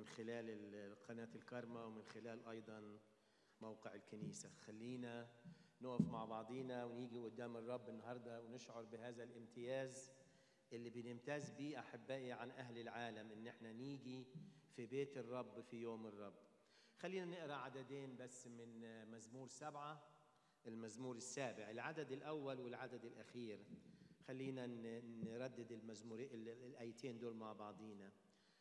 من خلال ال- قناة الكارما ومن خلال أيضا موقع الكنيسة خلينا نقف مع بعضينا ونيجي قدام الرب النهاردة ونشعر بهذا الامتياز اللي بنمتاز بيه أحبائي عن أهل العالم إن احنا نيجي في بيت الرب في يوم الرب خلينا نقرأ عددين بس من مزمور سبعة المزمور السابع العدد الأول والعدد الأخير خلينا ن- نردد المزمور ال- الآيتين دول مع بعضينا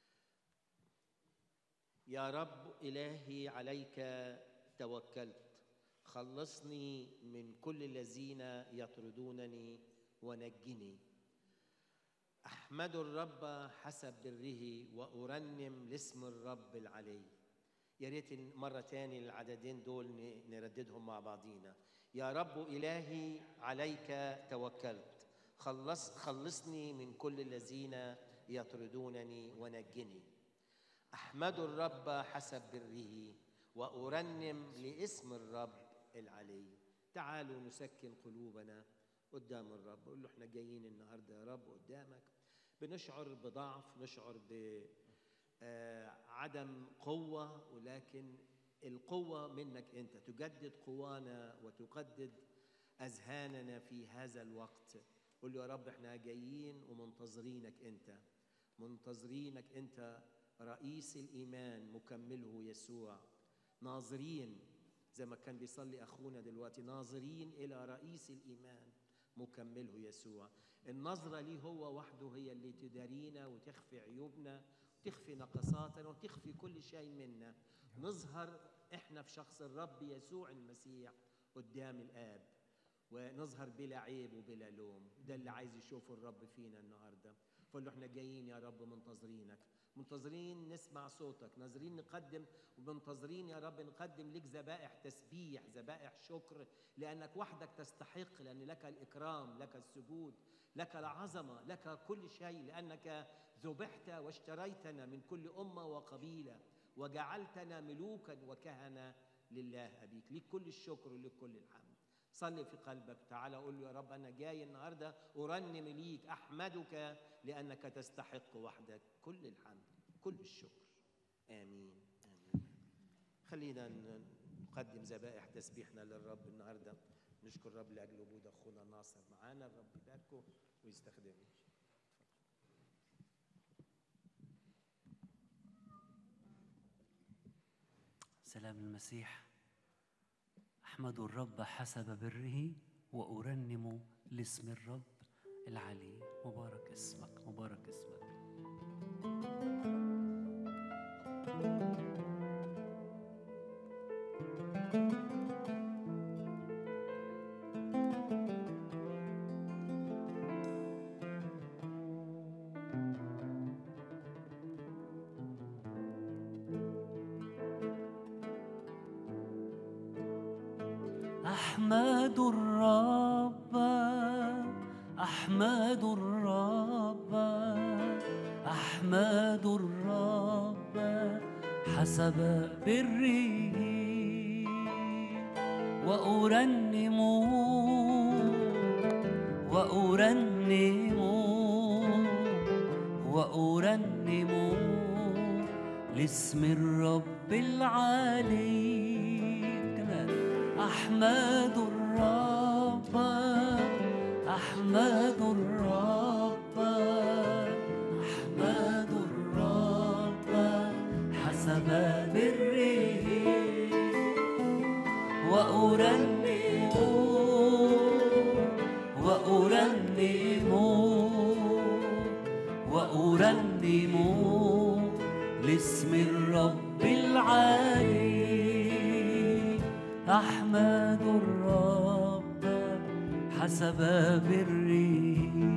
يا رب إلهي عليك توكلت خلصني من كل الذين يطردونني ونجني أحمد الرب حسب بره وأرنم لاسم الرب العلي يا ريت مرة تاني العددين دول ن- نرددهم مع بعضينا يا رب إلهي عليك توكلت خلص خلصني من كل الذين يطردونني ونجني أحمد الرب حسب بره وأرنم لاسم الرب العلي تعالوا نسكن قلوبنا قدام الرب قول له احنا جايين النهارده يا رب قدامك بنشعر بضعف نشعر بعدم قوة ولكن القوة منك أنت تجدد قوانا وتجدد أذهاننا في هذا الوقت قول له يا رب احنا جايين ومنتظرينك أنت منتظرينك أنت رئيس الإيمان مكمله يسوع ناظرين زي ما كان بيصلي أخونا دلوقتي ناظرين إلى رئيس الإيمان مكمله يسوع النظرة ليه هو وحده هي اللي تدارينا وتخفي عيوبنا وتخفي نقصاتنا وتخفي كل شيء منا نظهر احنا في شخص الرب يسوع المسيح قدام الآب ونظهر بلا عيب وبلا لوم ده اللي عايز يشوفه الرب فينا النهارده فقول له احنا جايين يا رب منتظرينك منتظرين نسمع صوتك ناظرين نقدم ومنتظرين يا رب نقدم لك ذبائح تسبيح ذبائح شكر لانك وحدك تستحق لان لك الاكرام لك السجود لك العظمه لك كل شيء لانك ذبحت واشتريتنا من كل امه وقبيله وجعلتنا ملوكا وكهنه لله ابيك ليك كل الشكر وليك كل الحمد صلي في قلبك تعالى قول له يا رب انا جاي النهارده ارنم ليك احمدك لانك تستحق وحدك كل الحمد كل الشكر امين امين خلينا ن- نقدم ذبائح تسبيحنا للرب النهارده نشكر الرب لاجل وجود اخونا ناصر معانا الرب يباركه ويستخدمه سلام المسيح احمد الرب حسب بره وارنم لاسم الرب العلي مبارك اسمك مبارك اسمك أحمد الرب أحمد الرب أحمد الرب حسب بره وأرنم وأرنم وأرنم لاسم الرب العلي كمان أحمد الرب أحمد الرب أحمد الرب حسب بره وأرنم وأرنم وأرنم لاسم الرب العلي أحمد الرب حسب بره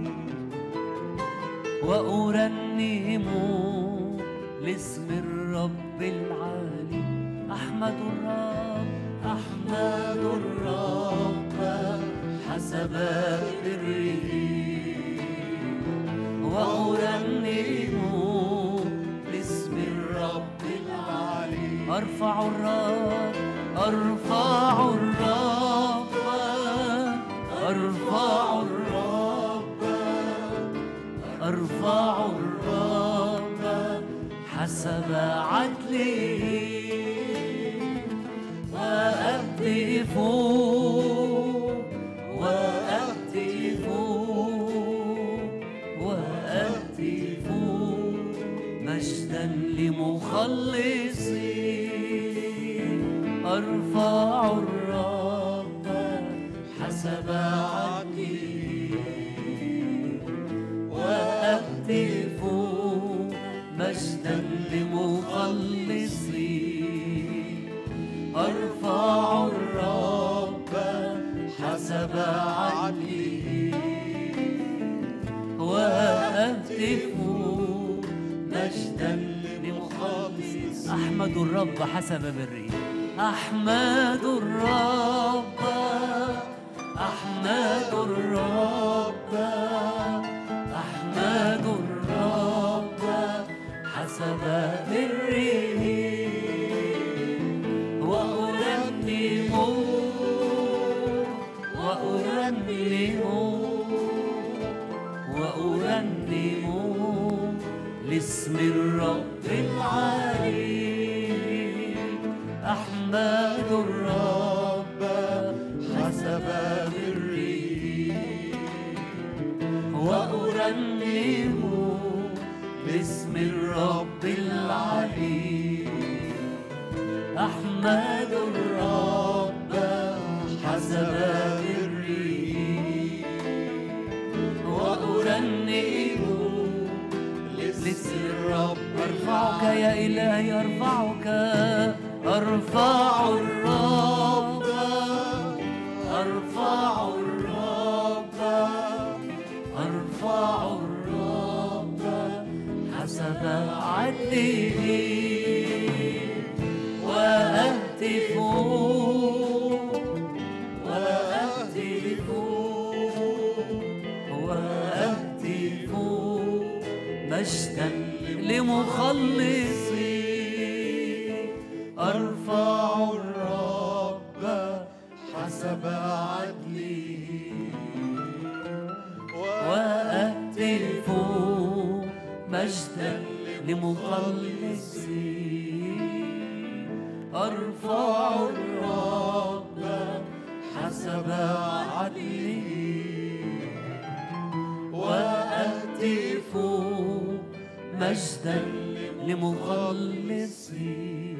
وأرنم لاسم الرب العالي أحمد الرب أحمد الرب حسب بره وأرنم لاسم الرب العالي أرفع الرب أرفع الرب أرفع الرب أرفع الرب حسب حسب عدله وأهتف وأهتف وأهتف مجدا لمخلصي أرفع الرب حسب عدله وأهتف مجدا لمخلصي أرفع الرب حسب عدله وأهتف مجدا لمخلصي أحمد الرب حسب بري أحمد الرب أحمد الرب أحمد الرب حسب بره وأرنم وأرنم وأرنم لاسم الرب العلي أحمد الرب حسب بري وأرنم لاسم الرب العلي أحمد الرب حسب بري وأرنم لاسم الرب أرفعك يا إلهي أرفعك أرفع الرب أرفع الرب أرفع الرب حسب عدله وأهتف وأهتف وأهتف مجدا لمخلصي أرفع الرب حسب عدله وأهتف مجدا لمخلصي أرفع الرب حسب عدله وأهتف مجدا لمخلصي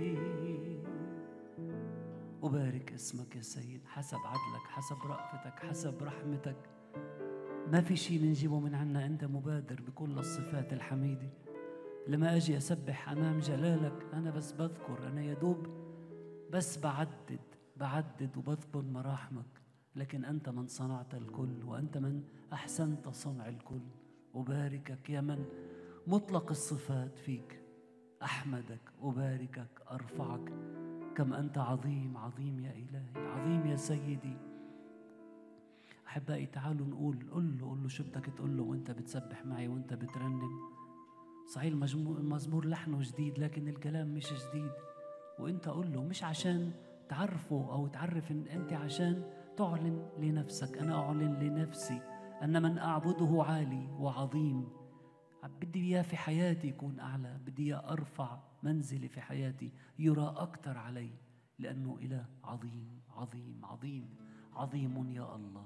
أبارك اسمك يا سيد حسب عدلك حسب رأفتك حسب رحمتك ما في شيء بنجيبه من عنا أنت مبادر بكل الصفات الحميدة لما أجي أسبح أمام جلالك أنا بس بذكر أنا يدوب بس بعدد بعدد وبذكر مراحمك لكن أنت من صنعت الكل وأنت من أحسنت صنع الكل أباركك يا من مطلق الصفات فيك أحمدك أباركك أرفعك كم أنت عظيم عظيم يا إلهي عظيم يا سيدي أحبائي تعالوا نقول قل له قل له شو بدك تقول له وأنت بتسبح معي وأنت بترنم صحيح المجمو- المزمور لحنه جديد لكن الكلام مش جديد وأنت قل له مش عشان تعرفه أو تعرف إن أنت عشان تعلن لنفسك أنا أعلن لنفسي أن من أعبده عالي وعظيم بدي إياه في حياتي يكون أعلى بدي إياه أرفع منزلي في حياتي يرى أكثر علي لأنه إله عظيم عظيم عظيم عظيم يا الله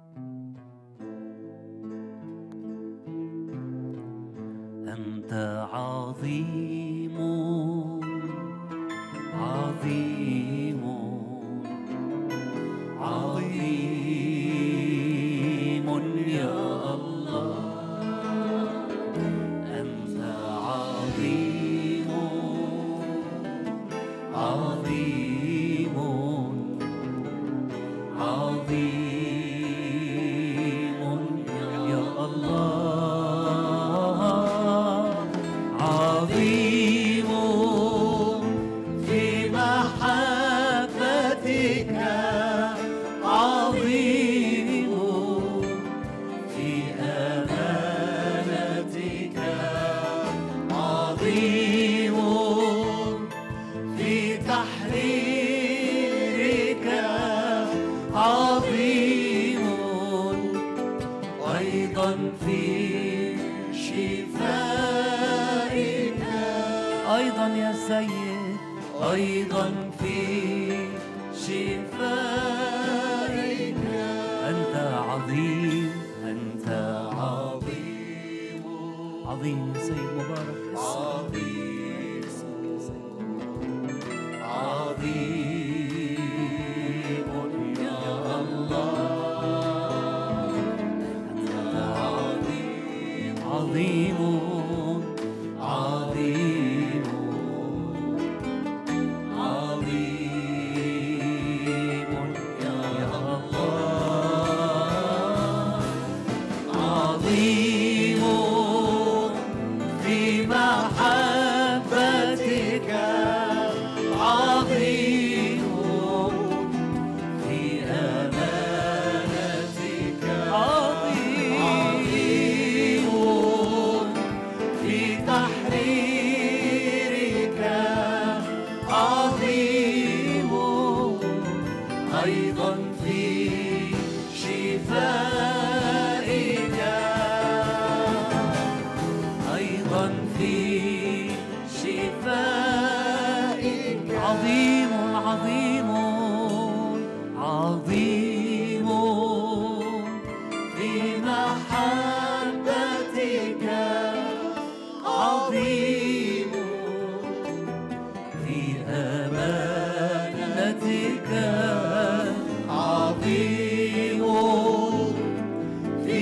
أنت عظيم عظيم عظيم يا الله أنت عظيم عظيم عظيم يا الله عظيم في محبتك عظيم في أمانتك عظيم في تحريرك عظيم أيضا في شفائك أيضا في شفائك أنت عظيم أنت عظيم عظيم يا سيد مبارك عظيم عظيم يا الله أنت عظيم عظيم عظيم عظيم يا الله عظيم في محبتك عظيم في أمانتك عظيم في تحريرك عظيم أيضا في شفائك أيضا في شفائك عظيم عظيم عظيم في محبتك عظيم في أمانتك عظيم في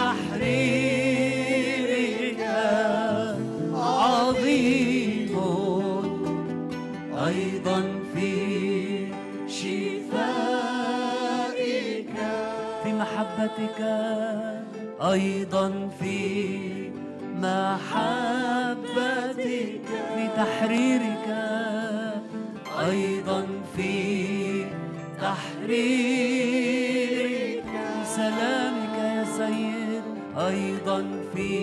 تحريرك عظيم أيضا في شفائك في محبتك أيضا في محبتك في تحريرك أيضا في تحريرك في سلامك يا سيد أيضا في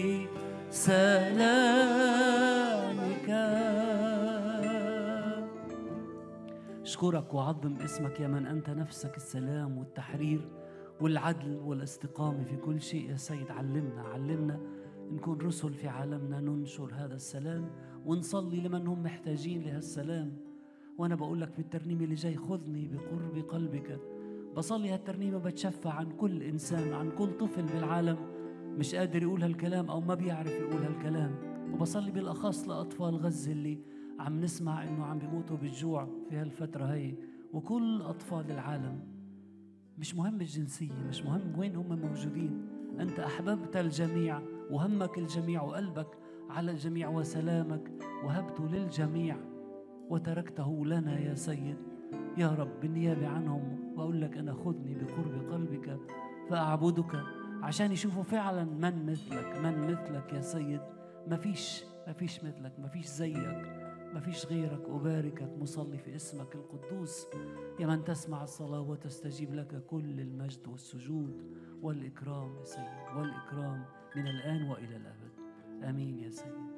سلامك أشكرك وأعظم اسمك يا من أنت نفسك السلام والتحرير والعدل والاستقامة في كل شيء يا سيد علمنا علمنا نكون رسل في عالمنا ننشر هذا السلام ونصلي لمن هم محتاجين لهالسلام وأنا بقول لك بالترنيمة اللي جاي خذني بقرب قلبك بصلي هالترنيمة بتشفع عن كل إنسان عن كل طفل بالعالم مش قادر يقول هالكلام أو ما بيعرف يقول هالكلام وبصلي بالأخص لأطفال غزة اللي عم نسمع إنه عم بيموتوا بالجوع في هالفترة هي وكل أطفال العالم مش مهم الجنسية مش مهم وين هم موجودين أنت أحببت الجميع وهمك الجميع وقلبك على الجميع وسلامك وهبته للجميع وتركته لنا يا سيد يا رب بالنيابة عنهم وأقول لك أنا خذني بقرب قلبك فأعبدك عشان يشوفوا فعلا من مثلك من مثلك يا سيد ما فيش ما فيش مثلك ما فيش زيك ما فيش غيرك أباركك مصلي في اسمك القدوس يا من تسمع الصلاة وتستجيب لك كل المجد والسجود والإكرام يا سيد والإكرام من الآن وإلى الأبد آمين يا سيد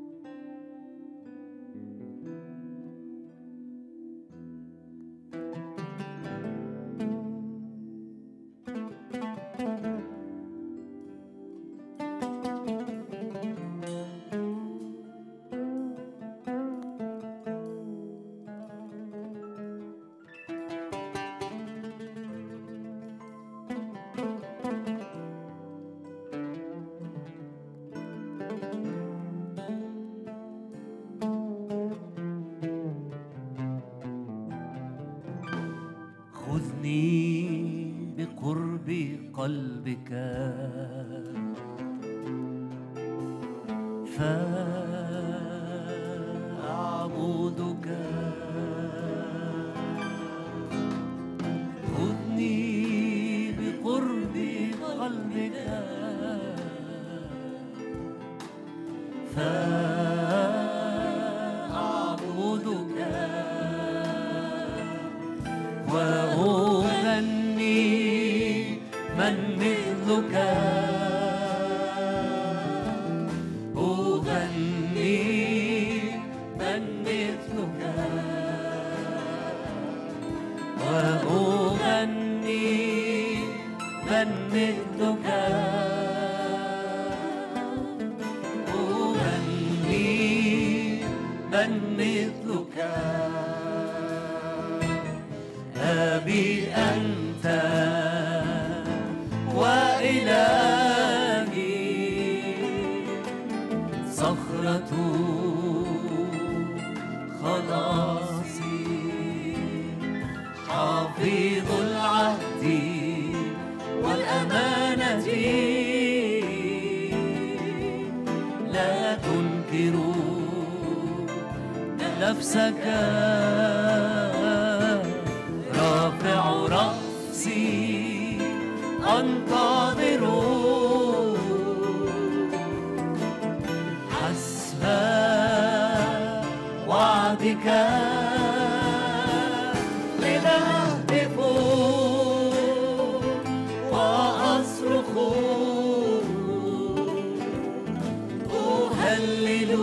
خذني بقرب قلبك فأعبدك خذني بقرب قلبك فأعبدك وأغني من مثلك أغني من مثلك وأغني من مثلك أغني من من مثلك أبي أنت وإلهي صخرة خلاصي حافظ العهد والأمانة لا تنكر نفسك رافع رأسي أنتظر حسب وعدك لنهتف وأصرخ أهلل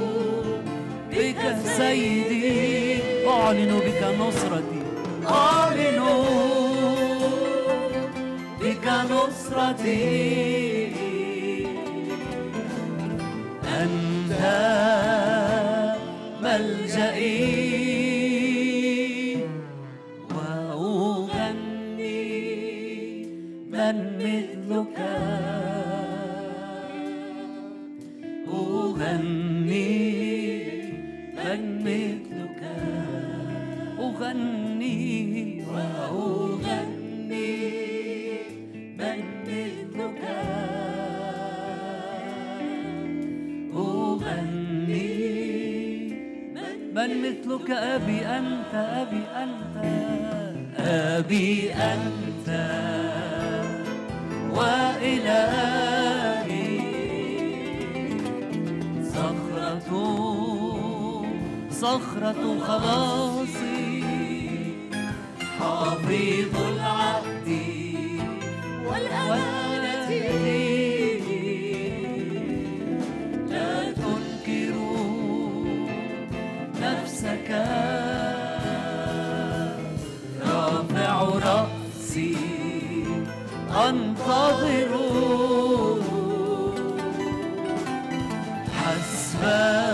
بك سيدي أعلن بك نصرتي أعلن بك نصرتي أنت ملجئي وأغني من مثلك أغني من مثلك أغني وأغني من مثلك أغني من مثلك أبي أنت أبي أنت أبي أنت وإلهي صخرة صخرة خلاصي حافظ العهد والأمانة لا تنكر نفسك رافع رأسي أنتظر حسب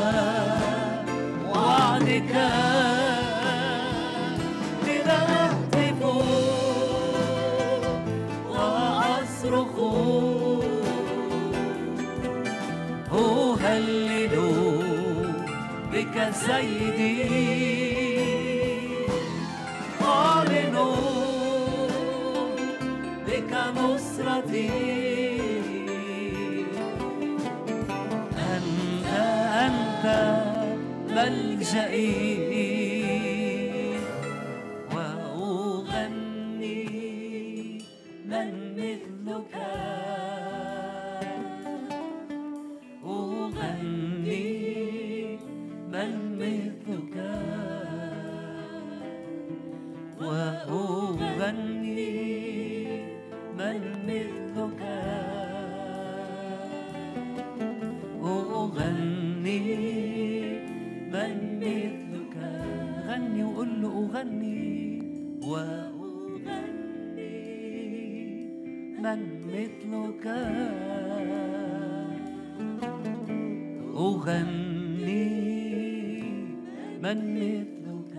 وعدك لنهتف وأصرخ أهلل بك سيدي أعلن بك نصرتي أنت أنت ملجئي وأغني من مثلك أغني من مثلك وأغني من مثلك أغني من مثلك غني وقول له أغني وأغني من مثلك أغني من مثلك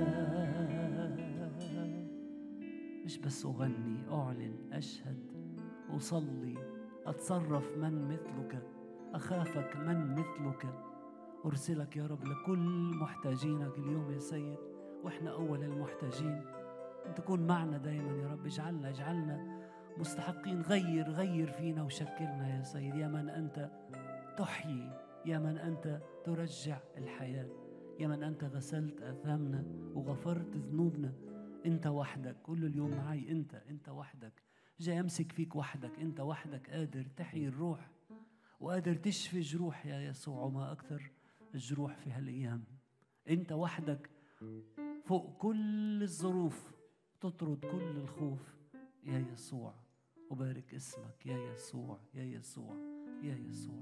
مش بس أغني أعلن أشهد أصلي أتصرف من مثلك أخافك من مثلك أرسلك يا رب لكل محتاجينك اليوم يا سيد وإحنا أول المحتاجين أن تكون معنا دايما يا رب اجعلنا اجعلنا مستحقين غير غير فينا وشكلنا يا سيد يا من أنت تحيي يا من أنت ترجع الحياة يا من أنت غسلت آثامنا وغفرت ذنوبنا أنت وحدك كل اليوم معي أنت أنت وحدك جاي أمسك فيك وحدك أنت وحدك قادر تحيي الروح وقادر تشفي جروح يا يسوع وما أكثر الجروح في هالأيام أنت وحدك فوق كل الظروف تطرد كل الخوف يا يسوع وبارك اسمك يا يسوع يا يسوع يا يسوع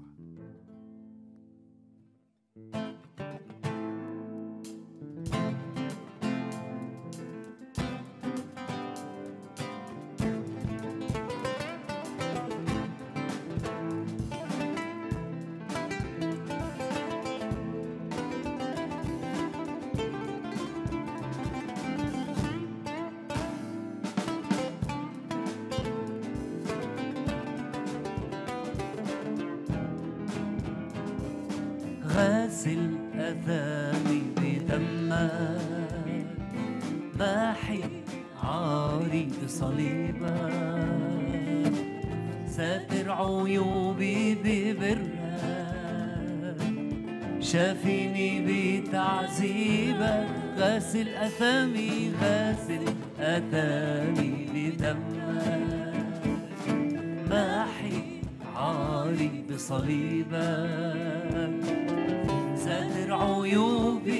غاسل أثامي بدمك باحي عاري بصليبك ساتر عيوبي ببرك شافيني بتعذيبك غاسل أثامي غاسل أثامي بدمك ماحي عاري بصليبك ساتر عيوبي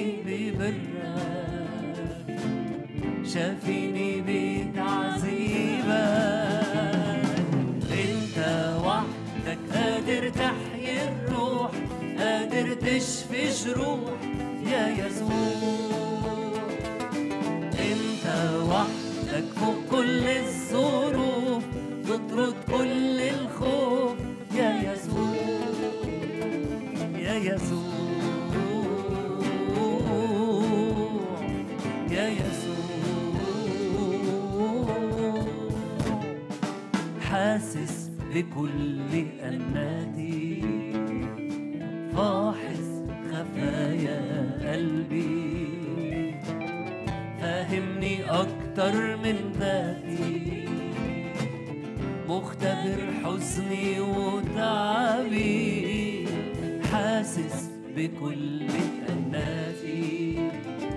ببرك شافيني بتعذيبك انت وحدك قادر تحيي الروح قادر تشفي جروح يا يسوع انت وحدك فوق كل الظروف تطرد كل الخوف يا يسوع يا يسوع يا يسوع حاسس بكل أناتي فاحص خفايا قلبي فهمني أكتر من ذاتي مختبر حزني وتعبي حاسس بكل أناتي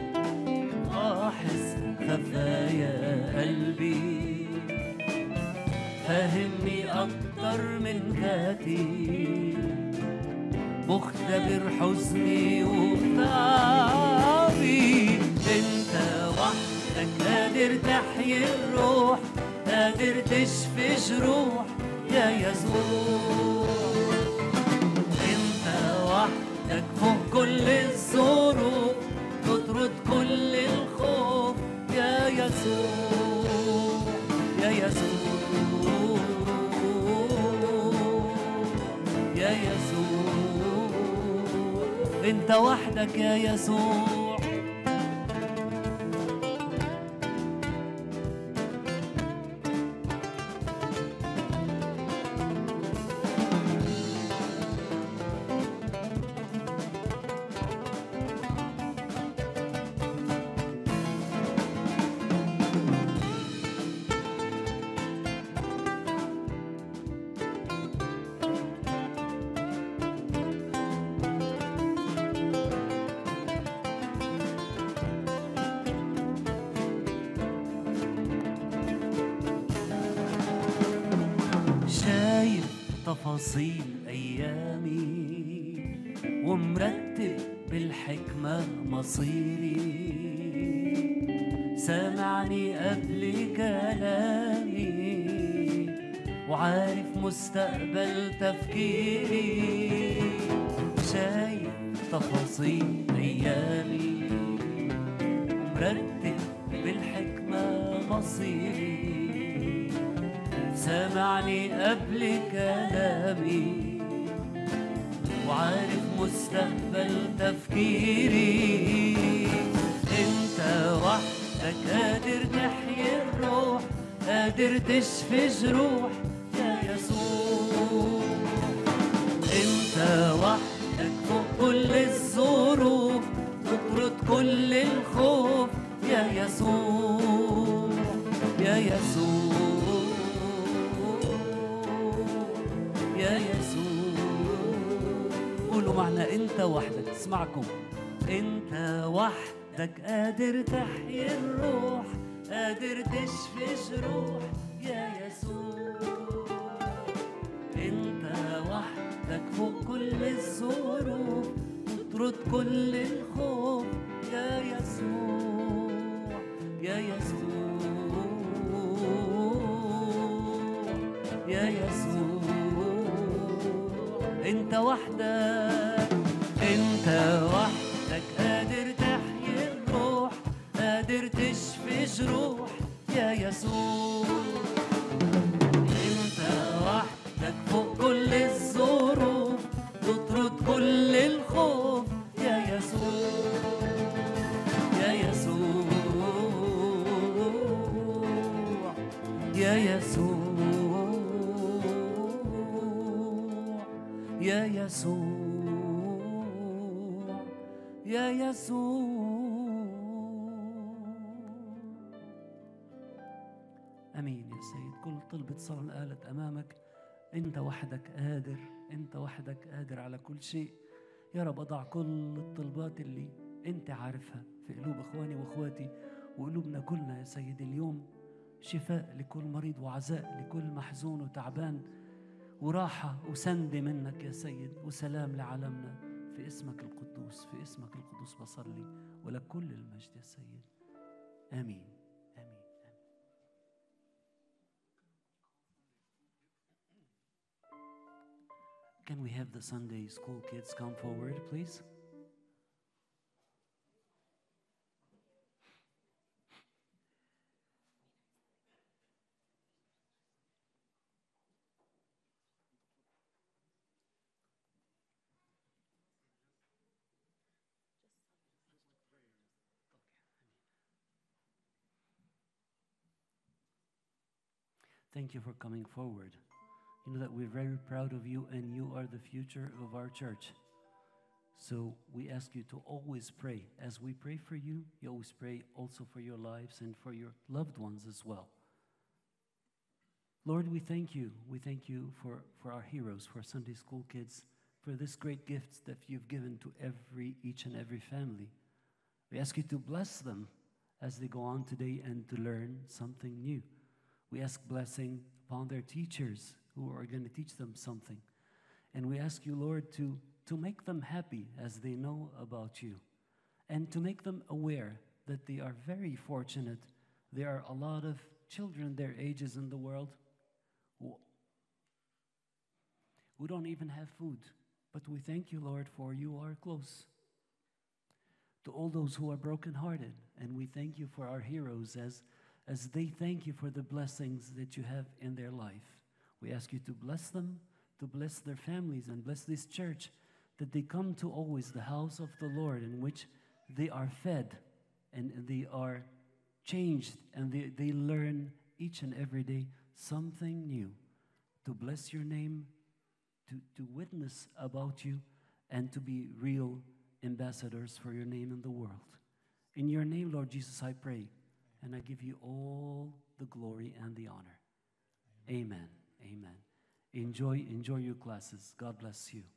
أحس خفايا قلبي فهمني أكتر من ذاتي مختبر حزني وتعبي انت وحدك قادر تحيي الروح قادر تشفي جروح يا يسوع انت وحدك فوق كل الظروف تطرد كل الخوف يا يسوع يا يسوع يا يسوع انت وحدك يا يسوع شايف تفاصيل أيامي ومرتب بالحكمة مصيري سامعني قبل كلامي وعارف مستقبل تفكيري شايف تفاصيل أيامي مرتب بالحكمة مصيري سامعني قبل كلامي وعارف مستقبل تفكيري انت وحدك قادر تحيي الروح قادر تشفي جروح يا يسوع انت وحدك فوق كل الظروف تطرد كل الخوف يا يسوع يا يسوع يا يسوع قولوا معنا انت وحدك اسمعكم انت وحدك قادر تحيي الروح قادر تشفي جروح يا يسوع انت وحدك فوق كل الظروف تطرد كل الخوف يا يسوع يا يسوع يا يسوع انت وحدك انت وحدك قادر تحيي الروح قادر تشفي جروح يا يسوع انت وحدك فوق كل الظروف تطرد كل الخوف يا يسوع يا يسوع يا يسوع يا يسوع يا يسوع امين يا سيد كل طلبة صلاة قالت امامك انت وحدك قادر انت وحدك قادر على كل شيء يا رب اضع كل الطلبات اللي انت عارفها في قلوب اخواني واخواتي وقلوبنا كلنا يا سيدي اليوم شفاء لكل مريض وعزاء لكل محزون وتعبان وراحة وسندة منك يا سيد وسلام لعالمنا في اسمك القدوس في اسمك القدوس بصلي ولك كل المجد يا سيد آمين آمين آمين Can we have the Sunday school kids come forward, please? Thank you for coming forward. You know that we're very proud of you, and you are the future of our church. So we ask you to always pray. As we pray for you, you always pray also for your lives and for your loved ones as well. Lord, we thank you. We thank you for, for our heroes, for Sunday school kids, for this great gift that you've given to every each and every family. We ask you to bless them as they go on today and to learn something new. We ask blessing upon their teachers who are going to teach them something. And we ask you, Lord, to, to make them happy as they know about you and to make them aware that they are very fortunate. There are a lot of children their ages in the world who, who don't even have food. But we thank you, Lord, for you are close to all those who are brokenhearted. And we thank you for our heroes as, as they thank you for the blessings that you have in their life. We ask you to bless them, to bless their families, and bless this church, that they come to always the house of the Lord in which they are fed and they are changed and they, they learn each and every day something new to bless your name, to, to witness about you, and to be real ambassadors for your name in the world. In your name, Lord Jesus, I pray, and I give you all the glory and the honor. Amen. Amen. Enjoy, enjoy your classes. God bless you.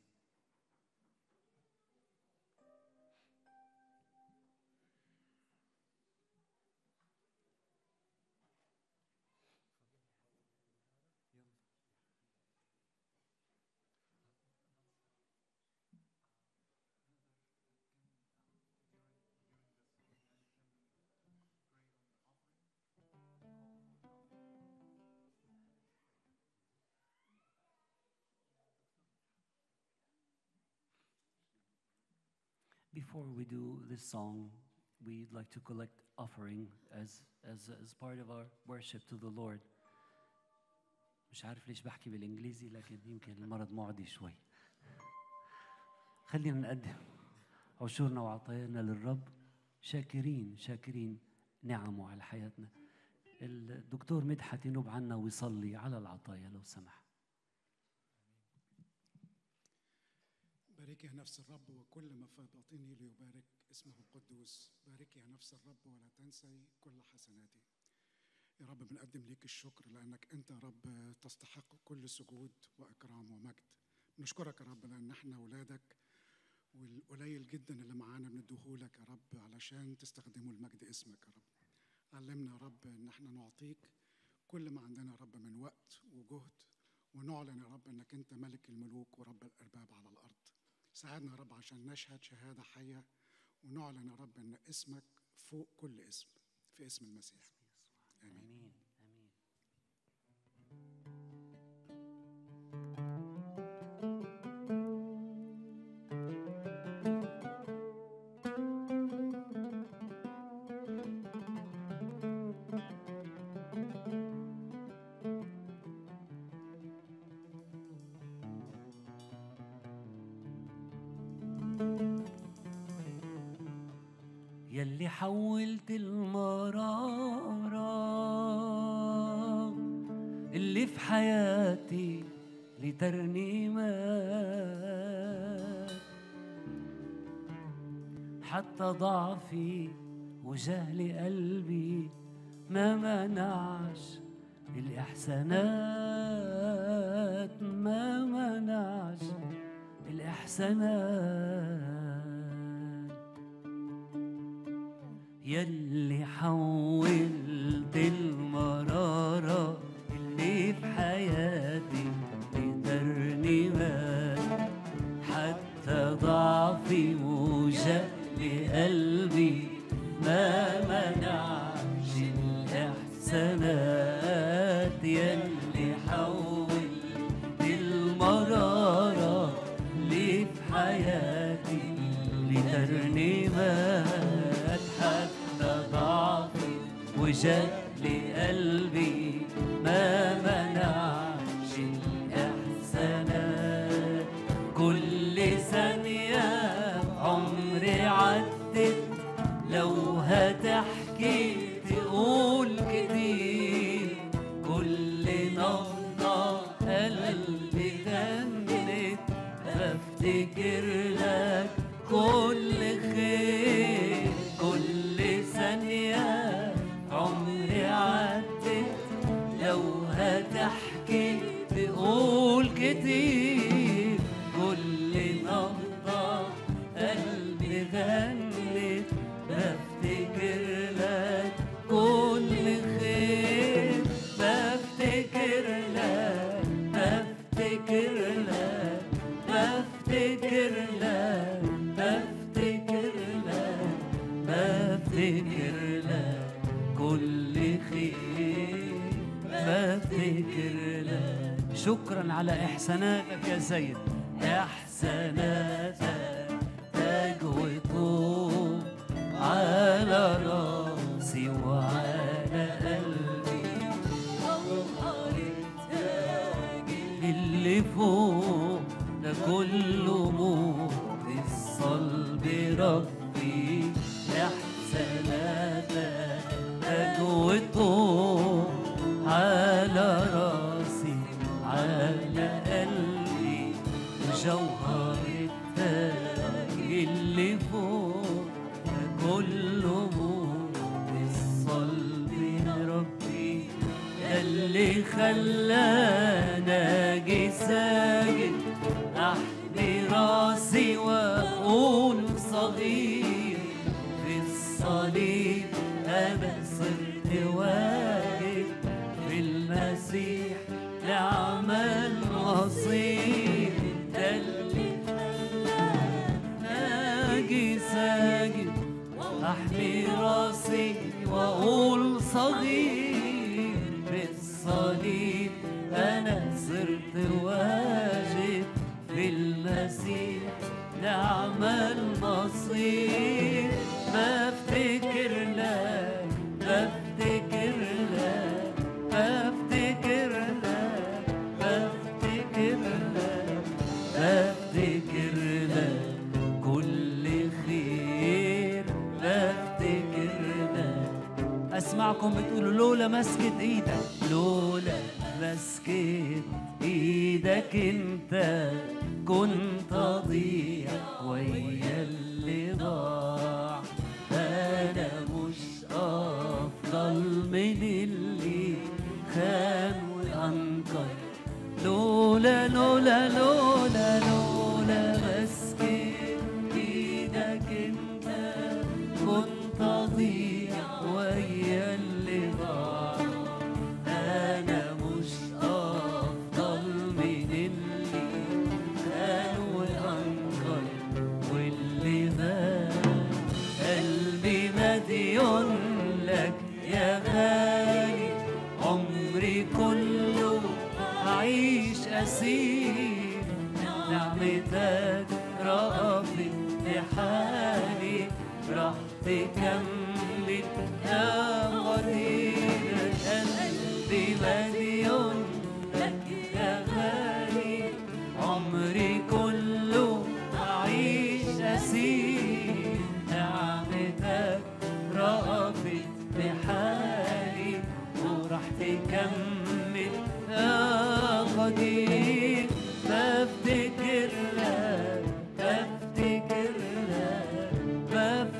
Before we do this song, we'd like to collect offering as, as, as part of our worship to the Lord. مش عارف ليش بحكي بالإنجليزي لكن يمكن المرض معدي شوي. خلينا نقدم عشورنا وعطايانا للرب شاكرين شاكرين نعمه على حياتنا. الدكتور مدحت ينوب عنا ويصلي على العطايا لو سمح. باركي يا نفس الرب وكل ما في باطني ليبارك اسمه القدوس باركي يا نفس الرب ولا تنسي كل حسناتي يا رب بنقدم ليك الشكر لأنك أنت يا رب تستحق كل سجود وإكرام ومجد نشكرك يا رب لأن احنا أولادك والقليل جدا اللي معانا بنديهولك يا رب علشان تستخدمه لمجد اسمك يا رب علمنا يا رب ان احنا نعطيك كل ما عندنا يا رب من وقت وجهد ونعلن يا رب انك انت ملك الملوك ورب الارباب على الارض ساعدنا يا رب عشان نشهد شهاده حيه ونعلن يا رب ان اسمك فوق كل اسم في اسم المسيح امين آمين آمين يلي حولت المرارة اللي في حياتي لترنيمات حتى ضعفي وجهل قلبي ما منعش الإحسانات ما منعش الإحسانات يلي حولت المرارة اللي في حياتي لترنيمات حتى ضعفي وجهل قلبي ما منعش الإحسانات يلي حولت المرارة اللي في حياتي لترنيمات حتى ضعفي وجهل قلبي ما منعش الإحسانات كل ثانية عمري عدت لو هتحكي تقول كتير كل نبضة قلبي غنت بفتكر لك كل خير كل ثانية عمري عدت لو هتحكي تقول كتير كل نبضة قلبي غنت بفتكر لك كل خير بفتكر لك بفتكر لك بفتكر لك بفتكر لك بفتكر لك كل خير بفتكر لك شكرا على احساناتك يا سيد احساناتك تاج وطوب على راسي وعلى قلبي اللي فوق ده كله موت الصلب ربي احساناتك تاج وطوب على راسي على قلبي وجوهر التاج اللي فوق ده كله موت الصلب ربي ده اللي خلانا اجي ساجد احني راسي واقول صغير في الصليب انا صرت واجد في المسيح نعمل مصير ده اللي اجي ساجد احمي راسي واقول صغير بالصليب انا صرت واجد في المسيح نعم المصير بفتكر لك بفتكر لك بفتكر لك بفتكر لك بفتكر لك كل خير بفتكر لك اسمعكم بتقولوا لولا مسكت ايدك لولا مسكت ايدك انت كنت اضيع ويا اللي ضاع انا مش افضل من اللي خان وانكر لولا لولا لولا لولا مسكت ايدك انت كنت اضيع ويا اللي ضاع انا مش افضل من اللي كان وانكر واللي مات قلبي مديون لك يا غالي عمري كله أعيش أسير نعمتك رأفت لحالي راح تكمل يا قدير قلبي مليون لك يا غالي عمري كله أعيش أسير نعمتك رأفت بحالي وراح تكمل يا قدير بفتكر لك بفتكر لك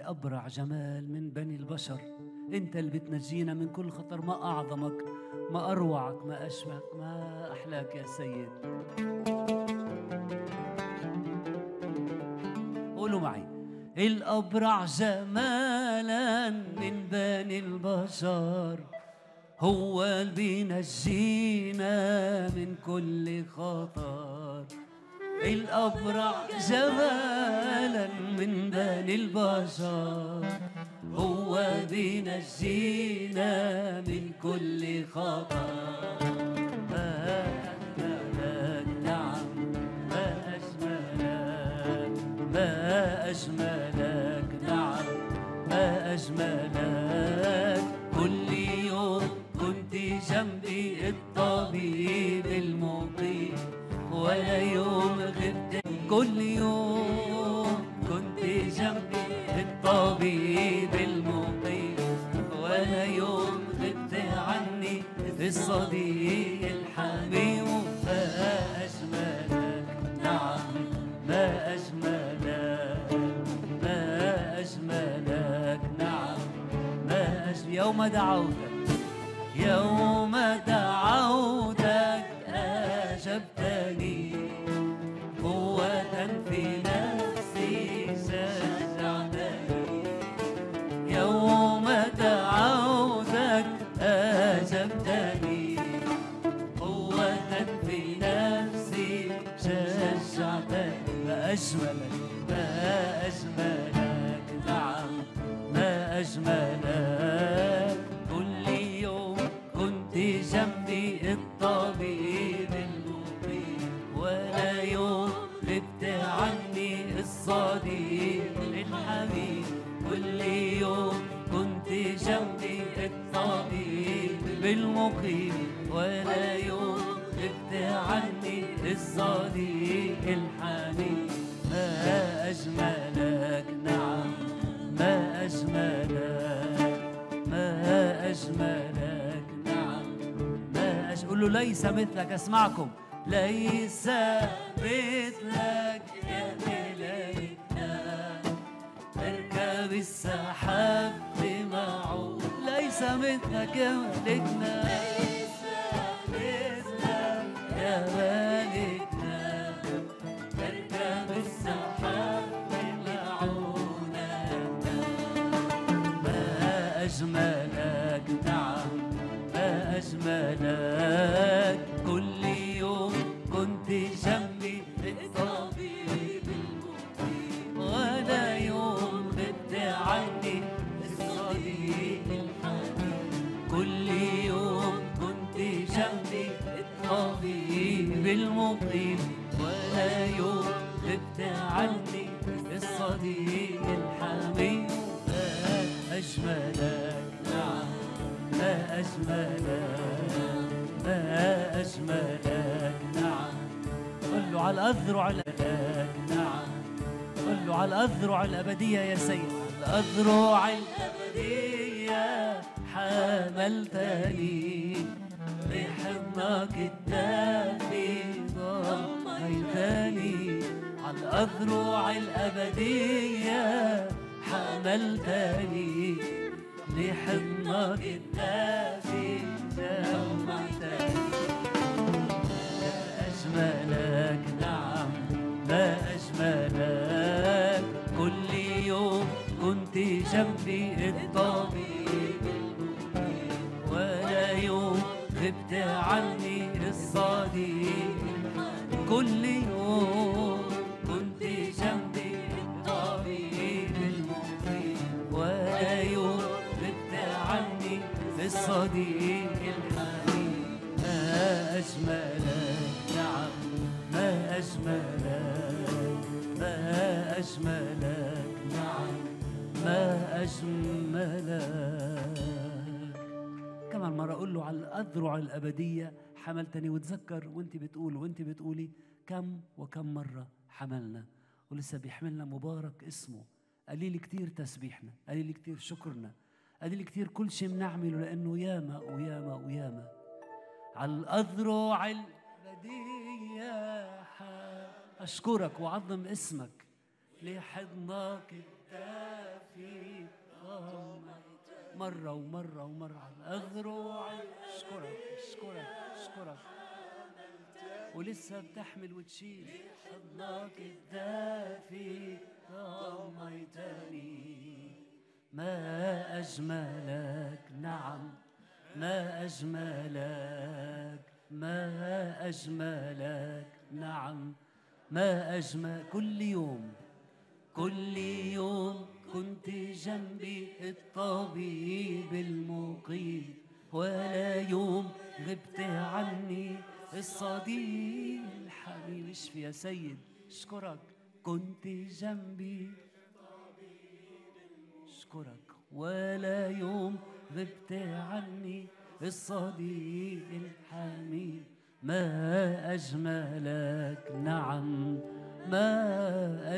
أبرع جمال من بني البشر أنت اللي بتنجينا من كل خطر ما أعظمك ما أروعك ما أشبهك ما أحلاك يا سيد قولوا معي الأبرع جمالا من بني البشر هو اللي بينجينا من كل خطر الأبرع جمالا من بني البشر هو بينجينا من كل خطر ما أجملك نعم ما أجملك ما أجملك نعم ما أجملك كل يوم كنت جنبي الطبيب المقيم ولا يوم غبت كل يوم كنت جنبي الطبيب المقيم ولا يوم غبت عني الصديق الحبيب ما أجملك نعم ما أجملك ما أجملك نعم ما أجمل يوم دعوتك يوم دعوتك أجبتني قوة في نفسي شجعتني يوم دعوتك أجبتني قوة في نفسي شجعتني ما أجملك ما أجملك نعم ما أجملك كل يوم كنت جنبي الطبيب المقيم ولا يوم غبت عني الصديق الحبيب كل يوم كنت جنبي الطبيب المقيم ولا يوم غبت عني الصديق الحبيب ما أجملك نعم ما أجملك ما أجملك نعم ما أج... قول له ليس مثلك أسمعكم ليس مثلك يا إلهنا تركب السحاب بمعه ليس مثلك يا ملكنا ليس مثلك يا ملكنا تركب السحاب بمعونتنا ما أجملك نعم ما أجملك كل يوم كنت جنبي الطبيب المقيم ولا يوم غبت عني الصديق الحبيب كل يوم كنت جنبي الطبيب المقيم ولا يوم غبت عني الصديق الحبيب ما أجملك نعم ما أجملك ما أجملك نعم قل له على الأذرع الأبدية نعم قل له على الأذرع الأبدية يا سيد على الأذرع الأبدية حملتني بحضنك الدافي ضميتني على الأذرع الأبدية حملتني لحضنك الدافي جمعتني ما أجملك نعم ما أجملك كل يوم كنت جنبي الطبيب المقيم ولا يوم غبت عني الصديق كل يوم كنت جنبي الطبيب المقيم ولا يوم غبت عني الصديق الحبيب ما أجملك نعم ما أجملك ما أجملك نعم ما أجملك كمان مرة أقول له على الأذرع الأبدية حملتني وتذكر وانت بتقول وانت بتقولي كم وكم مرة حملنا ولسه بيحملنا مبارك اسمه قليل كتير تسبيحنا قليل كتير شكرنا قليل كتير كل شيء بنعمله لأنه ياما وياما وياما على الأذرع الأبدية ح- أشكرك وأعظم اسمك لحضنك الدافي فيك ضميتني مرة ومرة ومرة على أذرعي أشكرك أشكرك أشكرك ولسه بتحمل وتشيل حضنك الدافي ضميتني ما أجملك نعم ما أجملك ما أجملك نعم ما أجمل كل يوم كل يوم كنت جنبي الطبيب المقيم ولا يوم غبت عني الصديق الحبيب اشفي يا سيد اشكرك كنت جنبي اشكرك ولا يوم غبت عني الصديق الحميد ما أجملك نعم ما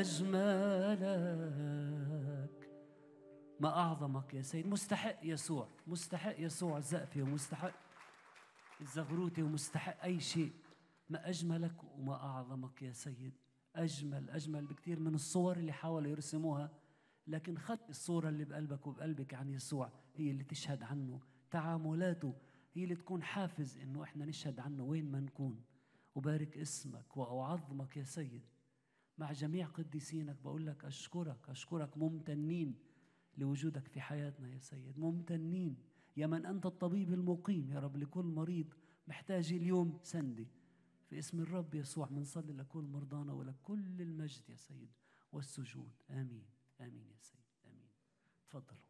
أجملك ما أعظمك يا سيد مستحق يسوع مستحق يسوع الزقفي ومستحق الزغروتي ومستحق أي شيء ما أجملك وما أعظمك يا سيد أجمل أجمل بكثير من الصور اللي حاولوا يرسموها لكن خد الصورة اللي بقلبك وبقلبك عن يسوع هي اللي تشهد عنه تعاملاته هي اللي تكون حافز انه احنا نشهد عنه وين ما نكون وبارك اسمك واعظمك يا سيد مع جميع قديسينك بقول لك اشكرك اشكرك ممتنين لوجودك في حياتنا يا سيد ممتنين يا من انت الطبيب المقيم يا رب لكل مريض محتاج اليوم سندي في اسم الرب يسوع بنصلي لكل مرضانا ولكل المجد يا سيد والسجود امين امين يا سيد امين تفضلوا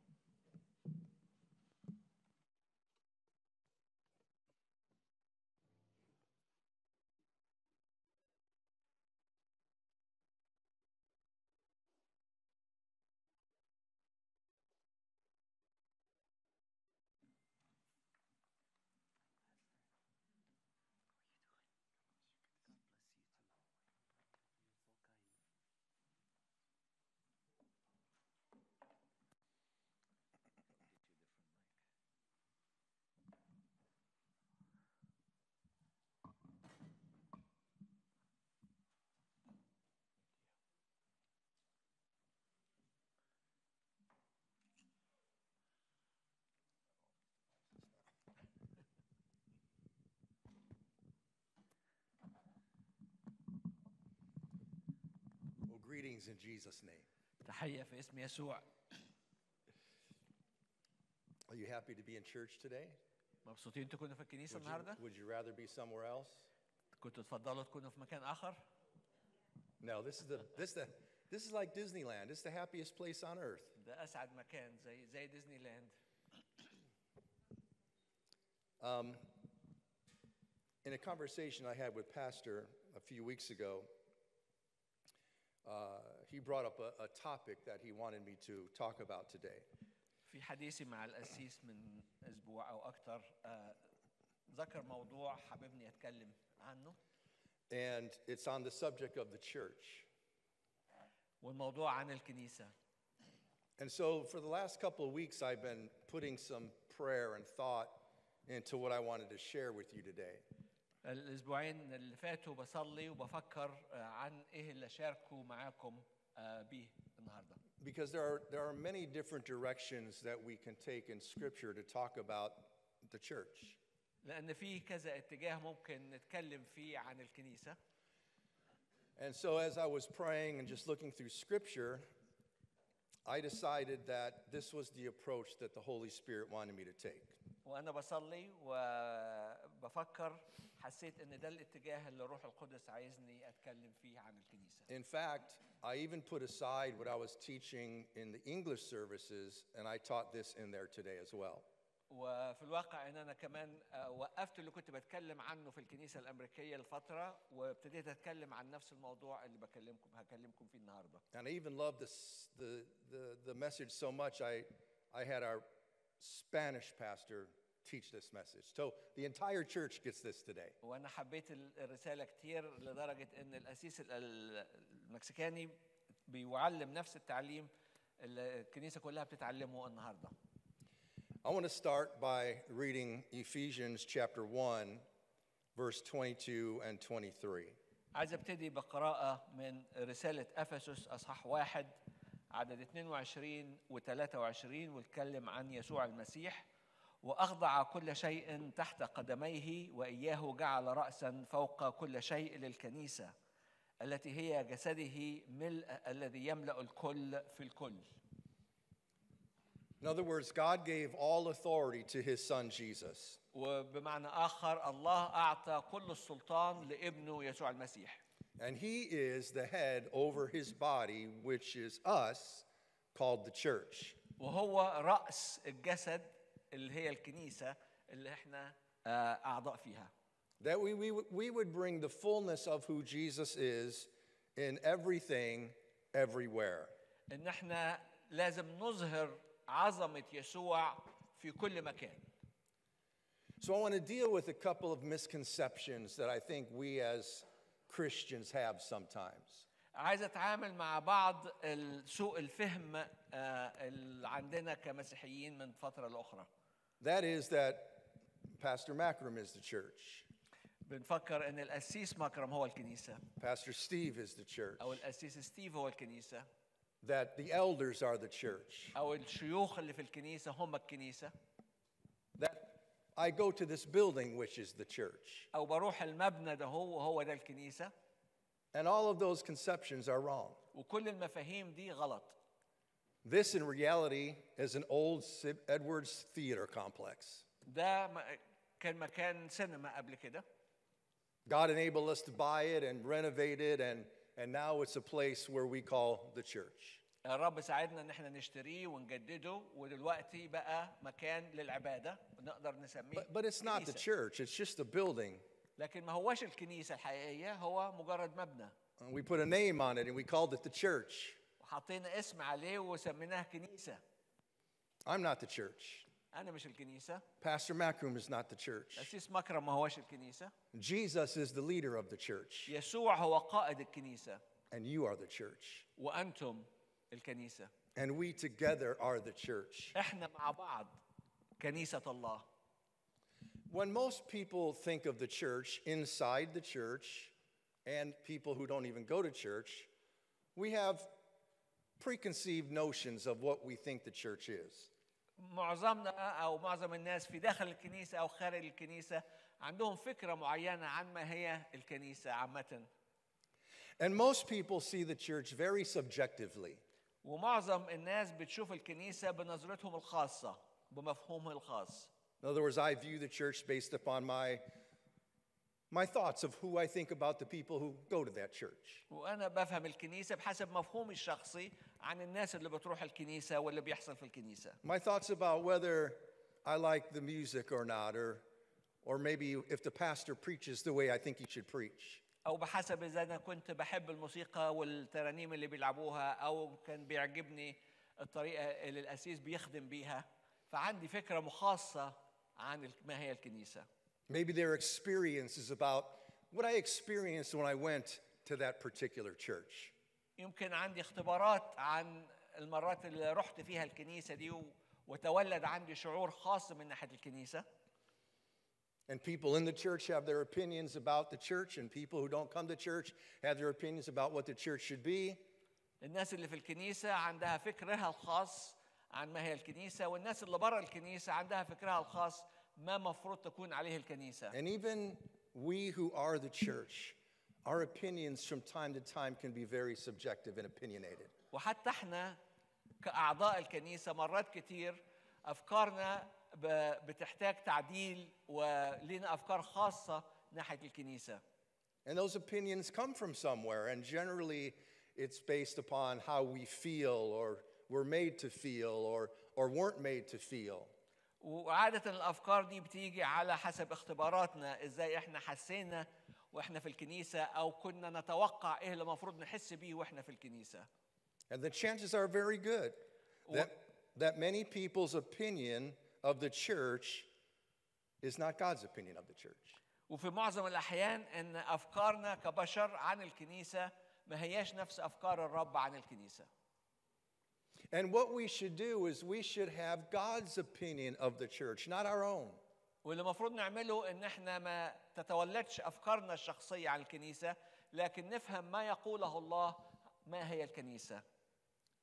Well, greetings in Jesus' name. تحية في اسم يسوع Are you happy to be in church today? مبسوطين تكونوا في الكنيسة Would you, النهاردة؟ would you rather be somewhere else? كنتوا تفضلوا تكونوا في مكان آخر؟ No, this is the this the this is like Disneyland. It's the happiest place on earth. ده أسعد مكان زي زي ديزني لاند Um, in a conversation I had with Pastor a few weeks ago, uh, he brought up a, a topic that he wanted me to talk about today. في حديثي مع القسيس من أسبوع أو أكثر آه، ذكر موضوع حاببني أتكلم عنه And it's on the subject of the church. والموضوع عن الكنيسة And so for the last couple of weeks, I've been putting some prayer and thought into what I wanted to share with you today. الأسبوعين اللي فاتوا بصلي وبفكر آه، عن إيه اللي أشاركه معاكم آه، بيه النهاردة Because there are, there are many different directions that we can take in Scripture to talk about the church. لأن في كذا اتجاه ممكن نتكلم فيه عن الكنيسة And so as I was praying and just looking through Scripture, I decided that this was the approach that the Holy Spirit wanted me to take. وانا بصلي وبفكر حسيت ان ده الاتجاه اللي الروح القدس عايزني اتكلم فيه عن الكنيسه In fact, I even put aside what I was teaching in the English services, and I taught this in there today as well. وفي الواقع ان انا كمان آه، وقفت اللي كنت بتكلم عنه في الكنيسه الامريكيه لفتره وابتديت اتكلم عن نفس الموضوع اللي بكلمكم هكلمكم فيه النهارده And I even loved this, the, the, the message so much, I, I had our Spanish pastor teach this message. So the entire church gets this today. وانا حبيت ال- الرساله كتير لدرجه ان الاسيس ال- ال- المكسيكاني بيعلم نفس التعليم اللي الكنيسه كلها بتتعلمه النهارده I want to start by reading Ephesians chapter 1, verse 22 and 23. عايز ابتدي بقراءة من رسالة أفسس أصحاح واحد عدد 22 و23 واتكلم عن يسوع المسيح واخضع كل شيء تحت قدميه واياه جعل راسا فوق كل شيء للكنيسه التي هي جسده ملء الذي يملا الكل في الكل In other words, God gave all authority to his son Jesus. وبمعنى اخر الله اعطى كل السلطان لابنه يسوع المسيح And he is the head over his body, which is us, called the church. وهو راس الجسد اللي هي الكنيسه اللي احنا آه، اعضاء فيها That we, we, we would bring the fullness of who Jesus is in everything, everywhere. ان احنا لازم نظهر عظمه يسوع في كل مكان So I want to deal with a couple of misconceptions that I think we as Christians have sometimes. عايز اتعامل مع بعض ال- سوء الفهم آه، اللي عندنا كمسيحيين من فتره لاخرى That is that Pastor Macram is the church, بنفكر ان القسيس مكرم هو الكنيسه Pastor Steve is the church, او القسيس ستيف هو الكنيسه that the elders are the church, او الشيوخ اللي في الكنيسه هم الكنيسه that I go to this building, which is the church. او بروح المبنى ده هو وهو ده الكنيسه And all of those conceptions are wrong. وكل المفاهيم دي غلط This, in reality, is an old Sid- Edwards theater complex. ده م- كان مكان سينما قبل كده God enabled us to buy it and renovate it, and, and now it's a place where we call the church. الرب ساعدنا ان احنا نشتريه ونجدده ودلوقتي بقى مكان للعباده نقدر نسميه But, but it's not the كنيسة. church, it's just a building. لكن ما هواش الكنيسه الحقيقيه هو مجرد مبنى And we put a name on it and we called it the church. وحطينا اسم عليه وسميناها كنيسه I'm not the church. انا مش الكنيسه Pastor Macroom is not the church. القسيس مكرم ما هواش الكنيسه Jesus is the leader of the church, يسوع هو قائد الكنيسه and you are the church. وانتم الكنيسه And we together are the church. احنا مع بعض كنيسه الله When most people think of the church inside the church and people who don't even go to church, we have preconceived notions of what we think the church is. معظمنا او معظم الناس في داخل الكنيسه او خارج الكنيسه عندهم فكره معينه عن ما هي الكنيسه عامه And most people see the church very subjectively. ومعظم الناس بتشوف الكنيسه بنظرتهم الخاصه بمفهومها الخاص In other words, I view the church based upon my, my thoughts of who I think about the people who go to that church. وانا بفهم الكنيسه بحسب مفهومي الشخصي عن الناس اللي بتروح الكنيسه واللي بيحصل في الكنيسه My thoughts about whether I like the music or not, or, or maybe if the pastor preaches the way I think he should preach. او بحسب اذا انا كنت بحب الموسيقى والترانيم اللي بيلعبوها او كان بيعجبني الطريقه اللي القسيس بيخدم بيها فعندي فكره مخاصه عن ال- ما هي الكنيسه Maybe their experiences about what I experienced when I went to that particular church. يمكن عندي اختبارات عن المرات اللي رحت فيها الكنيسه دي و- وتولد عندي شعور خاص من ناحيه الكنيسه And people in the church have their opinions about the church, and people who don't come to church have their opinions about what the church should be. الناس اللي في الكنيسه عندها فكرها الخاص عن ما هي الكنيسه والناس اللي بره الكنيسه عندها فكرها الخاص ما مفروض تكون عليه الكنيسه And even we who are the church, our opinions from time to time can be very subjective and opinionated. وحتى احنا كاعضاء الكنيسه مرات كتير افكارنا ب- بتحتاج تعديل ولينا افكار خاصه ناحيه الكنيسه And those opinions come from somewhere, and generally it's based upon how we feel or were made to feel or, or weren't made to feel. وعاده الافكار دي بتيجي على حسب اختباراتنا ازاي احنا حسينا واحنا في الكنيسه او كنا نتوقع ايه اللي المفروض نحس بيه واحنا في الكنيسه And the chances are very good that, that many people's opinion of the church is not God's opinion of the church. وفي معظم الاحيان ان افكارنا كبشر عن الكنيسه ما هياش نفس افكار الرب عن الكنيسه And what we should do is we should have God's opinion of the church, not our own. واللي المفروض نعمله ان احنا ما تتولدش افكارنا الشخصيه عن الكنيسه لكن نفهم ما يقوله الله ما هي الكنيسه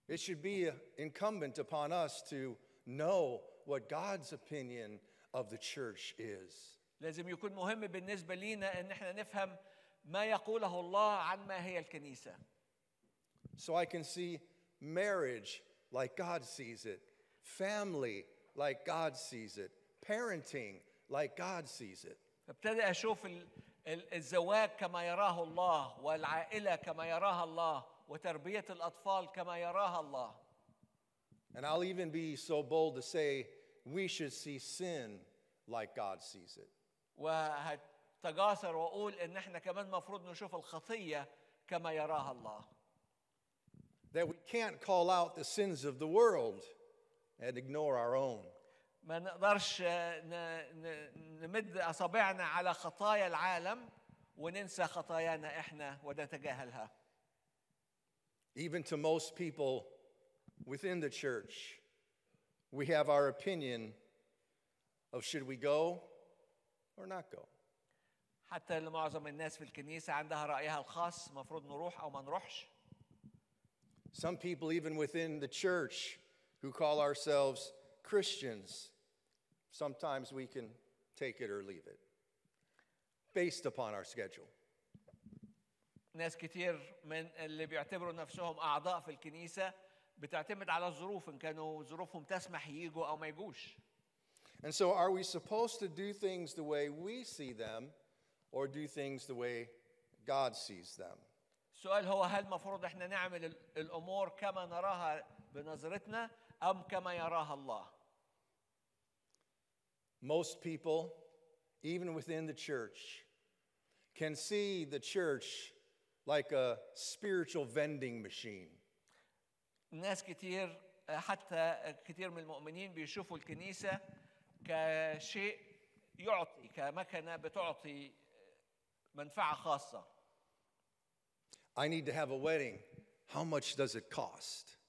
It should be incumbent upon us to know what God's opinion of the church is. لازم يكون مهم بالنسبة لينا إن إحنا نفهم ما يقوله الله عن ما هي الكنيسة So I can see marriage like God sees it, family like God sees it, parenting like God sees it. فابتدي أشوف ال- ال- الزواج كما يراه الله والعائلة كما يراها الله وتربية الأطفال كما يراها الله And I'll even be so bold to say we should see sin like God sees it. وهتجاسر وأقول إن إحنا كمان مفروض نشوف الخطية كما يراها الله That we can't call out the sins of the world and ignore our own. ما نقدرش آه، ن- ن- نمد أصابعنا على خطايا العالم وننسى خطايانا إحنا ونتجاهلها Even to most people within the church, we have our opinion of should we go or not go. حتى لمعظم الناس في الكنيسة عندها رأيها الخاص مفروض نروح أو ما نروحش Some people, even within the church, who call ourselves Christians, sometimes we can take it or leave it based upon our schedule. ناس كتير من اللي بيعتبروا نفسهم أعضاء في الكنيسة بتعتمد على الظروف إن كانوا ظروفهم تسمح يجوا أو ما يجوش And so, are we supposed to do things the way we see them or do things the way God sees them? السؤال هو هل المفروض احنا نعمل ال- الأمور كما نراها بنظرتنا أم كما يراها الله Most people, even within the church, can see the church like a spiritual vending machine. ناس كتير حتى كتير من المؤمنين بيشوفوا الكنيسة كشيء يعطي كمكنة بتعطي منفعة خاصة I need to have a wedding. How much does it cost?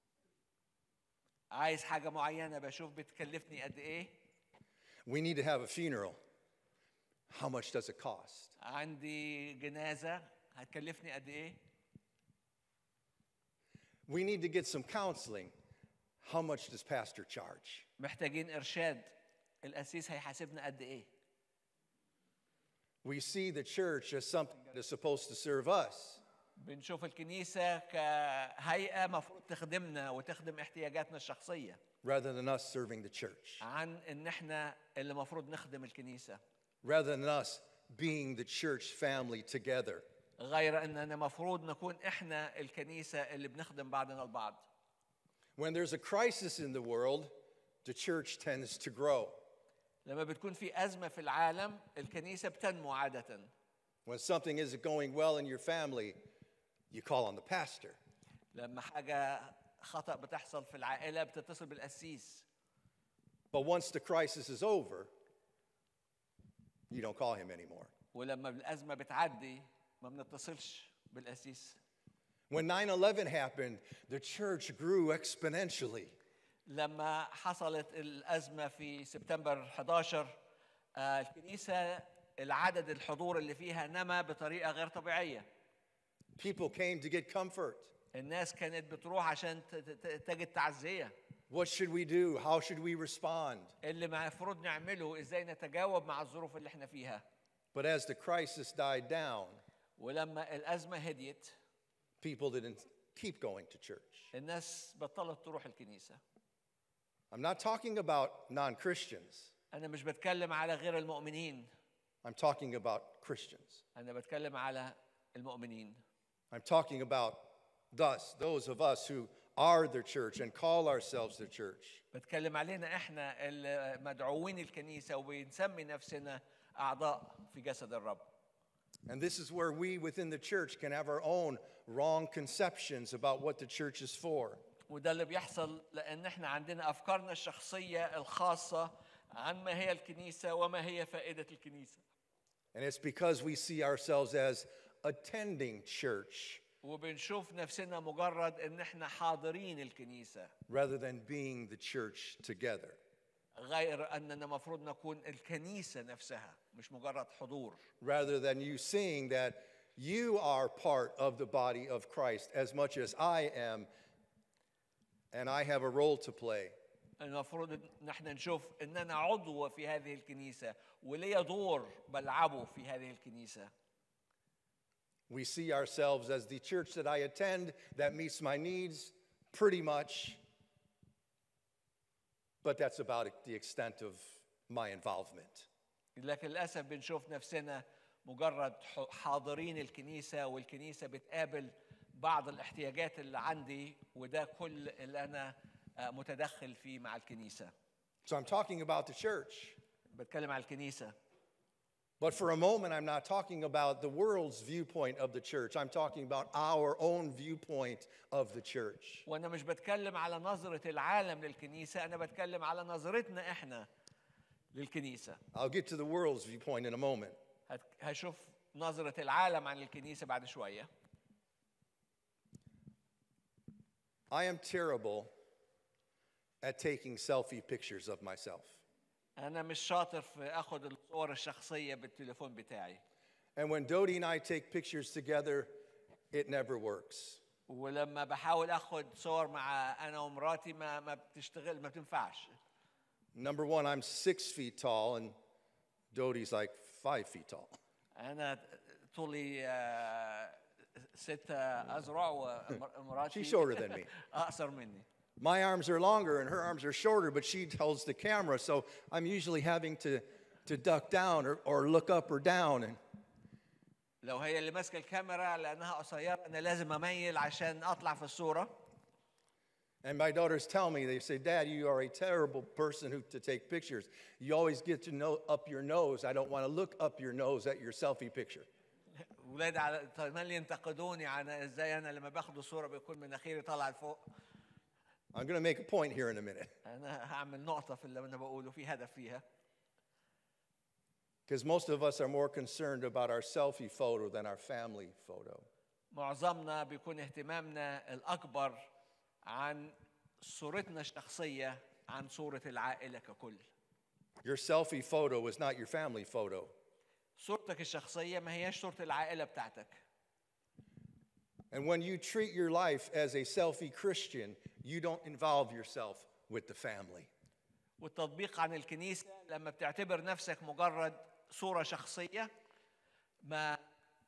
عايز حاجة معينة بشوف بتكلفني قد إيه We need to have a funeral. How much does it cost? عندي جنازة هتكلفني قد إيه We need to get some counseling. How much does pastor charge? محتاجين إرشاد القسيس هيحاسبنا قد إيه We see the church as something that is supposed to serve us. بنشوف الكنيسة كهيئة مفروض تخدمنا وتخدم احتياجاتنا الشخصية rather than us serving the church, عن ان احنا اللي مفروض نخدم الكنيسة rather than us being the church family together. غير اننا مفروض نكون احنا الكنيسة اللي بنخدم بعضنا البعض When there's a crisis in the world, the church tends to grow. لما بتكون في أزمة في العالم الكنيسة بتنمو عادة When something isn't going well in your family, you call on the pastor. لما حاجة خطأ بتحصل في العائلة بتتصل بالقسيس But once the crisis is over, you don't call him anymore. ولما الأزمة بتعدي ما بنتصلش بالقسيس When 9 11 happened, the church grew exponentially. لما حصلت الأزمة في سبتمبر 11 آه، الكنيسة العدد الحضور اللي فيها نما بطريقة غير طبيعية People came to get comfort. الناس كانت بتروح عشان ت- ت- تجد تعزية What should we do? How should we respond? اللي المفروض نعمله ازاي نتجاوب مع الظروف اللي احنا فيها But as the crisis died down, ولما الأزمة هديت people didn't keep going to church. الناس بطلت تروح الكنيسة I'm not talking about non Christians, أنا مش بتكلم على غير المؤمنين I'm talking about Christians. أنا بتكلم على المؤمنين I'm talking about thus, those of us who are the church and call ourselves the church. بتكلم علينا احنا اللي مدعوين الكنيسة وبنسمي نفسنا أعضاء في جسد الرب And this is where we within the church can have our own wrong conceptions about what the church is for. وده اللي بيحصل لأن احنا عندنا أفكارنا الشخصية الخاصة عن ما هي الكنيسة وما هي فائدة الكنيسة And it's because we see ourselves as attending church وبنشوف نفسنا مجرد ان احنا حاضرين الكنيسة rather than being the church together. غير اننا مفروض نكون الكنيسة نفسها مش مجرد حضور Rather than you seeing that you are part of the body of Christ as much as I am and I have a role to play. المفروض ان احنا نشوف ان انا عضو في هذه الكنيسه وليا دور بلعبه في هذه الكنيسه We see ourselves as the church that I attend that meets my needs pretty much, but that's about the extent of my involvement. لكن للاسف بنشوف نفسنا مجرد ح- حاضرين الكنيسه والكنيسه بتقابل بعض الاحتياجات اللي عندي وده كل اللي انا آه، متدخل فيه مع الكنيسه So I'm talking about the church. بتكلم على الكنيسه But for a moment, I'm not talking about the world's viewpoint of the church. I'm talking about our own viewpoint of the church. وانا مش بتكلم على نظره العالم للكنيسه انا بتكلم على نظرتنا احنا للكنيسه I'll get to the world's viewpoint in a moment. هت- هشوف نظره العالم عن الكنيسه بعد شويه I am terrible at taking selfie pictures of myself. انا مش شاطر في اخد الصور الشخصيه بالتليفون بتاعي And when Dodie and I take pictures together, it never works. ولما بحاول اخد صور مع انا ومراتي ما ما بتشتغل ما بتنفعش Number one, I'm six feet tall, and Dodie's like five feet tall. انا طولي آه، ستة أذرع ومراتي She's shorter than me. أقصر مني My arms are longer and her arms are shorter, but she holds the camera, so I'm usually having to, to duck down or, or look up or down. And لو هي اللي ماسكة الكاميرا لأنها قصيرة أنا لازم أميل عشان أطلع في الصورة And my daughters tell me, they say, Dad, you are a terrible person who, to take pictures. You always get to know up your nose. I don't want to look up your nose at your selfie picture. ولاد على تملي ينتقدوني عن ازاي انا لما باخد الصوره بيكون مناخيري طالع لفوق I'm going to make a point here in a minute. انا هعمل نقطه في اللي انا بقوله في هدف فيها Because most of us are more concerned about our selfie photo than our family photo. معظمنا بيكون اهتمامنا الاكبر عن صورتنا الشخصيه عن صوره العائله ككل Your selfie photo is not your family photo. صورتك الشخصيه ما هياش صوره العائله بتاعتك And when you treat your life as a selfie Christian, you don't involve yourself with the family. والتطبيق عن الكنيسه لما بتعتبر نفسك مجرد صوره شخصيه ما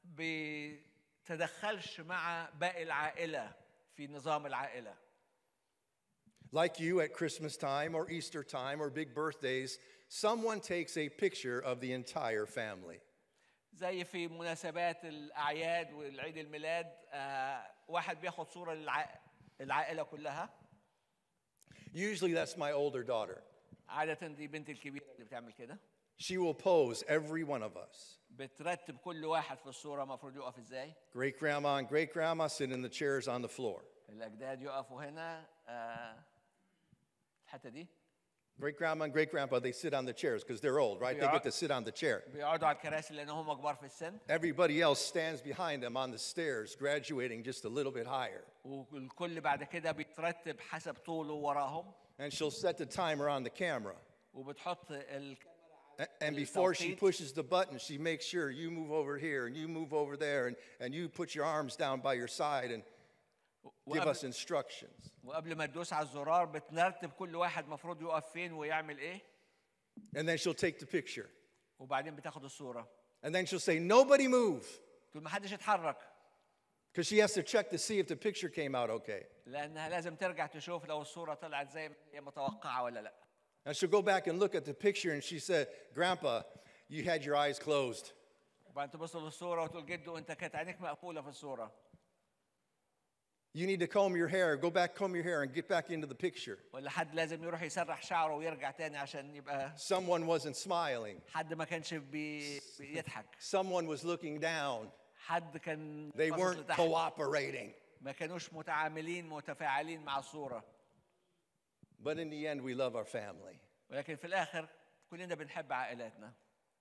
بتدخلش مع باقي العائله في نظام العائله Like you at Christmas time or Easter time or big birthdays, someone takes a picture of the entire family. زي في مناسبات الاعياد والعيد الميلاد آه واحد بياخد صوره للعائله كلها Usually that's my older daughter. عاده دي بنتي الكبيره اللي بتعمل كده She will pose every one of us. بترتب كل واحد في الصوره المفروض يقف ازاي Great grandma and great grandma sit in the chairs on the floor. الاجداد يقفوا هنا آه الحته دي Great grandma and great grandpa, they sit on the chairs because they're old, right? They Yeah. get to sit on the chair. بيقعدوا على الكراسي لان هم كبار في السن Everybody else stands behind them on the stairs, graduating just a little bit higher. والكل بعد كده بيترتب حسب طوله وراهم And she'll set the timer on the camera. وبتحط الكاميرا A- And before she التوقيت. pushes the button, she makes sure you move over here and you move over there and, and you put your arms down by your side and give us وقبل, instructions. وقبل ما تدوس على الزرار بترتب كل واحد مفروض يقف فين ويعمل ايه And then she'll take the picture. وبعدين بتاخد الصوره And then she'll say, Nobody move. تقول ما حدش يتحرك Because she has to check to see if the picture came out okay. لانها لازم ترجع تشوف لو الصوره طلعت زي ما هي متوقعه ولا لا And she'll go back and look at the picture and she said, Grandpa, you had your eyes closed. وبعدين تبص للصوره وتقول جدو انت كانت عينيك مقفوله في الصوره You need to comb your hair, go back, comb your hair, and get back into the picture. ولا حد لازم يروح يسرح شعره ويرجع تاني عشان يبقى Someone wasn't smiling, حد ما كانش بي... بيضحك someone was looking down. حد كان They باصص weren't لتحت. cooperating. ما كانوش متعاملين متفاعلين مع الصورة But in the end, we love our family. ولكن في الآخر كلنا بنحب عائلاتنا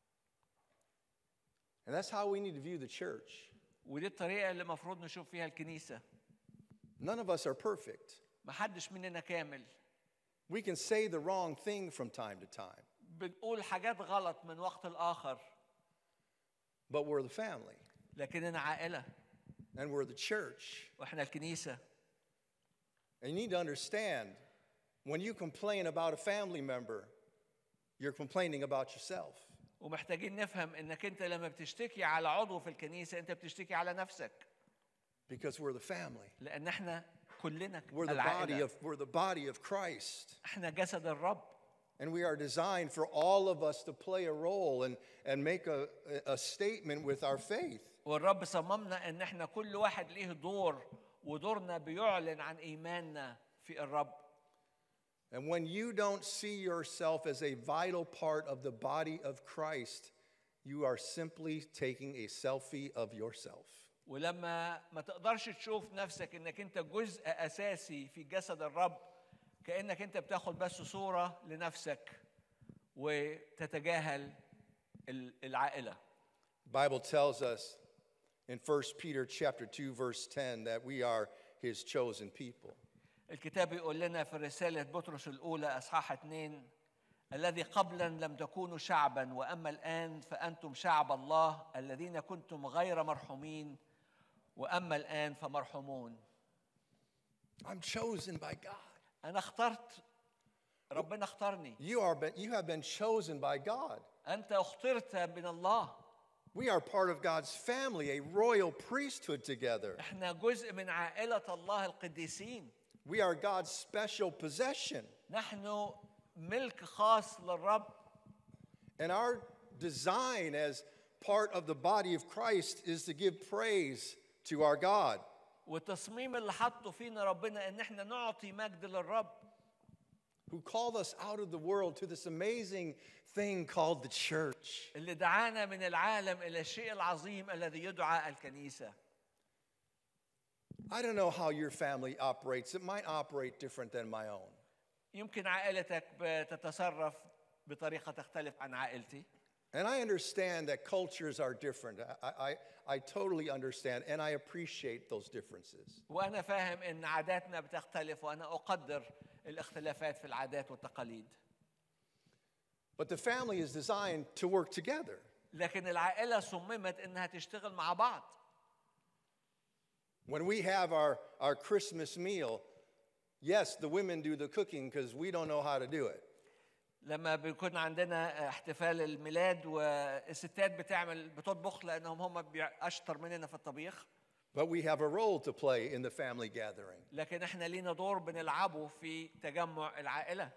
And that's how we need to view the church. ودي الطريقة اللي المفروض نشوف فيها الكنيسة None of us are perfect. ما حدش مننا كامل We can say the wrong thing from time to time, بنقول حاجات غلط من وقت لآخر but we're the family لكننا عائلة and we're the church. وإحنا الكنيسة And you need to understand when you complain about a family member, you're complaining about yourself. ومحتاجين نفهم انك انت لما بتشتكي على عضو في الكنيسه انت بتشتكي على نفسك Because we're the family. لان احنا كلنا We're the body العائله of we're the body of Christ. احنا جسد الرب And we are designed for all of us to play a role and, and make a, a statement with our faith. والرب صممنا ان احنا كل واحد ليه دور ودورنا بيعلن عن ايماننا في الرب And when you don't see yourself as a vital part of the body of Christ, you are simply taking a selfie of yourself. ولما ما تقدرش تشوف نفسك انك انت جزء اساسي في جسد الرب كانك انت بتاخد بس صوره لنفسك وتتجاهل ال- العائله Bible tells us in 1 Peter chapter 2 verse 10 that we are his chosen people. الكتاب يقول لنا في رسالة بطرس الأولى أصحاح اتنين الذي قبلا لم تكونوا شعبا وأما الآن فأنتم شعب الله الذين كنتم غير مرحومين وأما الآن فمرحومون I'm chosen by God. أنا اخترت ربنا اختارني You are been, you have been chosen by God. أنت اخترت من الله We are part of God's family, a royal priesthood together. احنا جزء من عائلة الله القديسين We are God's special possession. نحن ملك خاص للرب And our design as part of the body of Christ is to give praise to our God. والتصميم اللي حطه فينا ربنا ان احنا نعطي مجد للرب who called us out of the world to this amazing thing called the church. اللي دعانا من العالم الى الشيء العظيم الذي يدعى الكنيسه I don't know how your family operates. It might operate different than my own. يمكن عائلتك بتتصرف بطريقه تختلف عن عائلتي And I understand that cultures are different. I, I, I totally understand and I appreciate those differences. وانا فاهم ان عاداتنا بتختلف وانا اقدر الاختلافات في العادات والتقاليد But the family is designed to work together. لكن العائله صممت انها تشتغل مع بعض When we have our, our Christmas meal, yes, the women do the cooking because we don't know how to do it. لما بيكون عندنا احتفال الميلاد والستات بتعمل بتطبخ لانهم هم بيع- اشطر مننا في الطبيخ But we have a role to play in the family gathering. لكن احنا لينا دور بنلعبه في تجمع العائله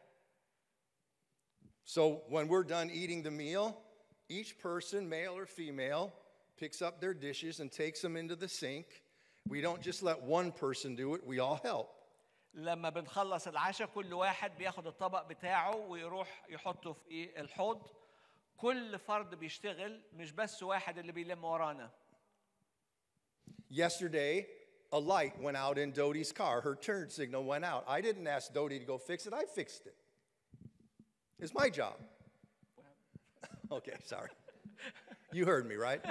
So when we're done eating the meal, each person, male or female, picks up their dishes and takes them into the sink. We don't just let one person do it, we all help. لما بنخلص العشاء كل واحد بياخد الطبق بتاعه ويروح يحطه في الحوض كل فرد بيشتغل مش بس واحد اللي بيلم ورانا Yesterday, a light went out in Dodie's car. Her turn signal went out. I didn't ask Dodie to go fix it, I fixed it. It's my job. okay, sorry. You heard me, right?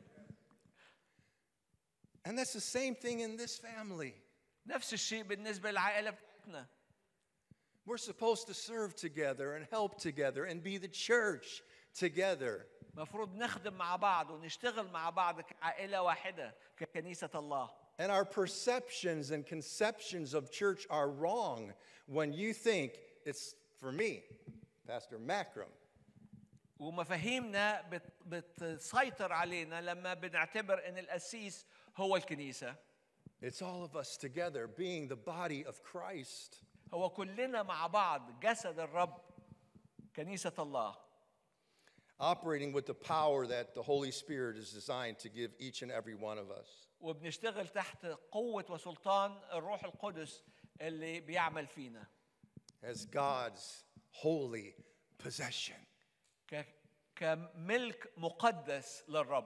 And that's the same thing in this family. نفس الشيء بالنسبة للعائلة بتاعتنا We're supposed to serve together and help together and be the church together. مفروض نخدم مع بعض ونشتغل مع بعض كعائلة واحدة ككنيسة الله And our perceptions and conceptions of church are wrong when you think it's for me, Pastor Macram. ومفاهيمنا بت- بتسيطر علينا لما بنعتبر ان القسيس هو الكنيسة It's all of us together being the body of Christ. هو كلنا مع بعض جسد الرب كنيسة الله Operating with the power that the Holy Spirit is designed to give each and every one of us. وبنشتغل تحت قوة وسلطان الروح القدس اللي بيعمل فينا as God's holy possession. ك- كملك مقدس للرب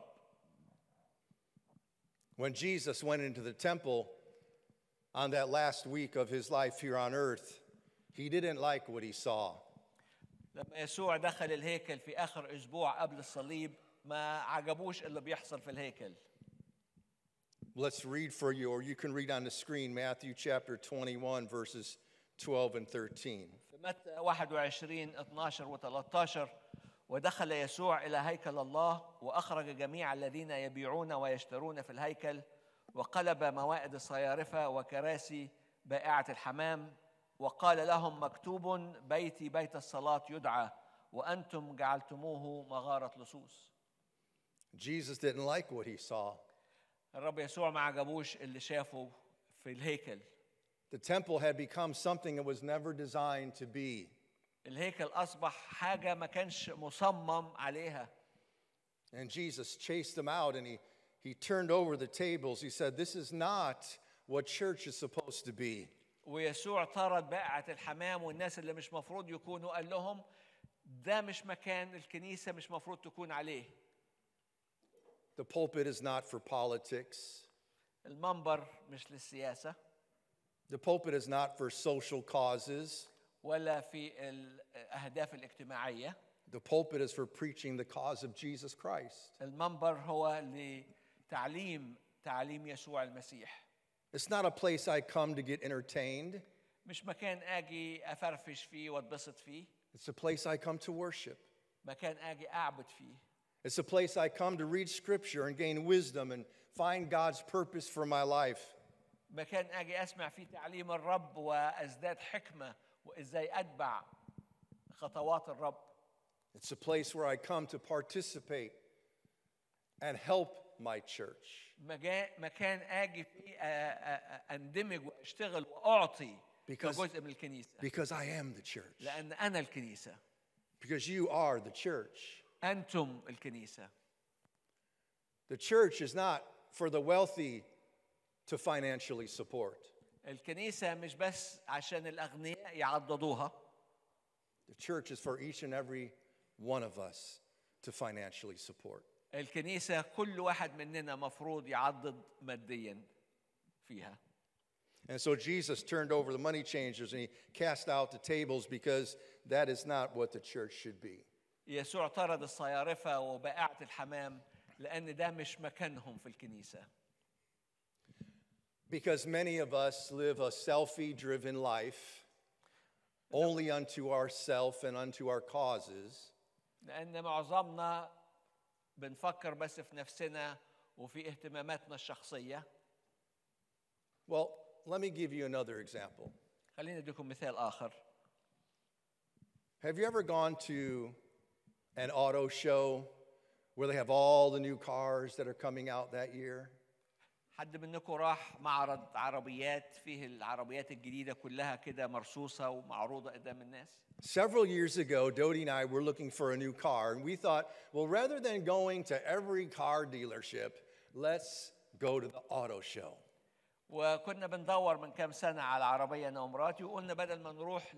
When Jesus went into the temple on that last week of his life here on earth, he didn't like what he saw. لما يسوع دخل الهيكل في آخر أسبوع قبل الصليب ما عجبوش اللي بيحصل في الهيكل Let's read for you, or you can read on the screen Matthew chapter 21, verses 12 and 13. في متى 21 12 و 13 ودخل يسوع إلى هيكل الله وأخرج جميع الذين يبيعون ويشترون في الهيكل وقلب موائد الصيارفة وكراسي بائعة الحمام وقال لهم مكتوب بيتي بيت الصلاة يدعى وأنتم جعلتموه مغارة لصوص Jesus didn't like what he saw. الرب يسوع ما عجبوش اللي شافه في الهيكل The temple had become something it was never designed to be. الهيكل أصبح حاجة ما كانش مصمم عليها And Jesus chased them out and he, he turned over the tables. He said, This is not what church is supposed to be. ويسوع طرد بائعة الحمام والناس اللي مش مفروض يكونوا قال لهم ده مش مكان الكنيسة مش مفروض تكون عليه The pulpit is not for politics, المنبر مش للسياسة the pulpit is not for social causes. ولا في الأهداف الاجتماعية The pulpit is for preaching the cause of Jesus Christ. المنبر هو لتعليم تعليم يسوع المسيح It's not a place I come to get entertained, مش مكان اجي افرفش فيه واتبسط فيه it's a place I come to worship. مكان اجي اعبد فيه It's a place I come to read scripture and gain wisdom and find God's purpose for my life. مكان اجي اسمع فيه تعليم الرب وازداد حكمه وازاي اتبع خطوات الرب It's a place where I come to participate and help my church. مجا- مكان اجي فيه أ- أ- أ- اندمج واشتغل واعطي Because- كجزء من الكنيسه Because I am the church. لان انا الكنيسه Because you are the church. انتم الكنيسه The church is not for the wealthy to financially support. الكنيسه مش بس عشان الاغنياء يعضدوها The church is for each and every one of us to financially support. الكنيسه كل واحد مننا مفروض يعضد ماديا فيها And so Jesus turned over the money changers and he cast out the tables because that is not what the church should be. يسوع طرد الصيارفه وبائعه الحمام لان ده مش مكانهم في الكنيسه Because many of us live a selfie driven life only unto ourself and unto our causes. لان معظمنا بنفكر بس في نفسنا وفي اهتماماتنا الشخصيه Well, let me give you another example. خليني اديكم مثال اخر Have you ever gone to an auto show where they have all the new cars that are coming out that year? حد منكم راح معرض عربيات فيه العربيات الجديده كلها كده مرصوصه ومعروضه قدام الناس Several years ago, Dodie and I were looking for a new car, and we thought, well, rather than going to every car dealership, let's go to the auto show. وكنا بندور من كام سنه على عربيه انا ومراتي وقلنا بدل ما نروح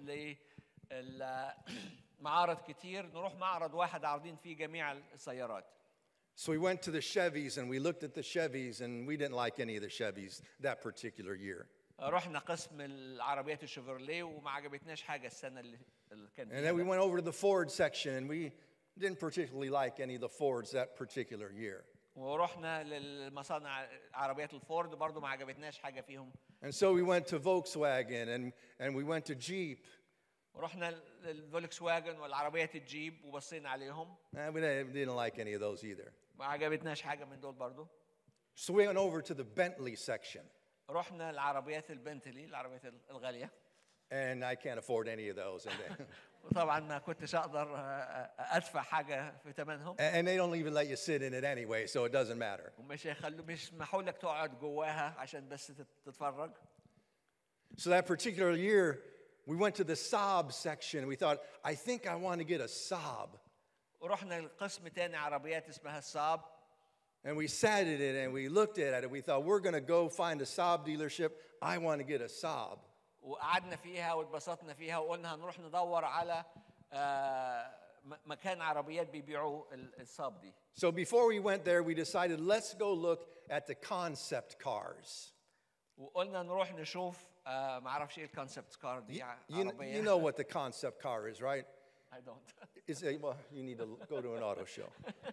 لمعارض كتير نروح معرض واحد عارضين فيه جميع السيارات So we went to the Chevys and we looked at the Chevys, and we didn't like any of the Chevys that particular year. رحنا قسم العربيات الشيفروليه وما عجبتناش حاجه السنه اللي اللي كان And then we فيها went over to the Ford section, and we didn't particularly like any of the Fords that particular year. ورحنا للمصانع عربيات الفورد برضو ما عجبتناش حاجه فيهم And so we went to Volkswagen and, and we went to Jeep. ورحنا للفولكس واجن والعربيات الجيب وبصينا عليهم And we didn't, didn't like any of those either. ما عجبتناش حاجه من دول برضو So we went over to the Bentley section, رحنا العربيات البنتلي العربيات الغاليه and I can't afford any of those. And they, وطبعا ما كنتش اقدر آه، آه، ادفع حاجه في ثمنهم and they don't even let you sit in it anyway, so it doesn't matter. ومش هيخلوا مش يسمحوا لك تقعد جواها عشان بس تت- تتفرج So that particular year, we went to the Saab section. We thought, I think I want to get a Saab. ورحنا لقسم تاني عربيات اسمها الصاب And we sat in it and we looked at it. We thought, we're going to go find a Saab dealership. I want to get a Saab. وقعدنا فيها واتبسطنا فيها وقلنا هنروح ندور على آه، م- مكان عربيات بيبيعوا ال- الصاب دي So before we went there, we decided, let's go look at the concept cars. وقلنا نروح نشوف آه، ما اعرفش ايه الكونسبت كار دي You, ع- you, عربيه you know what the concept car is, right? I don't. It's a, well, you need to go to an auto show.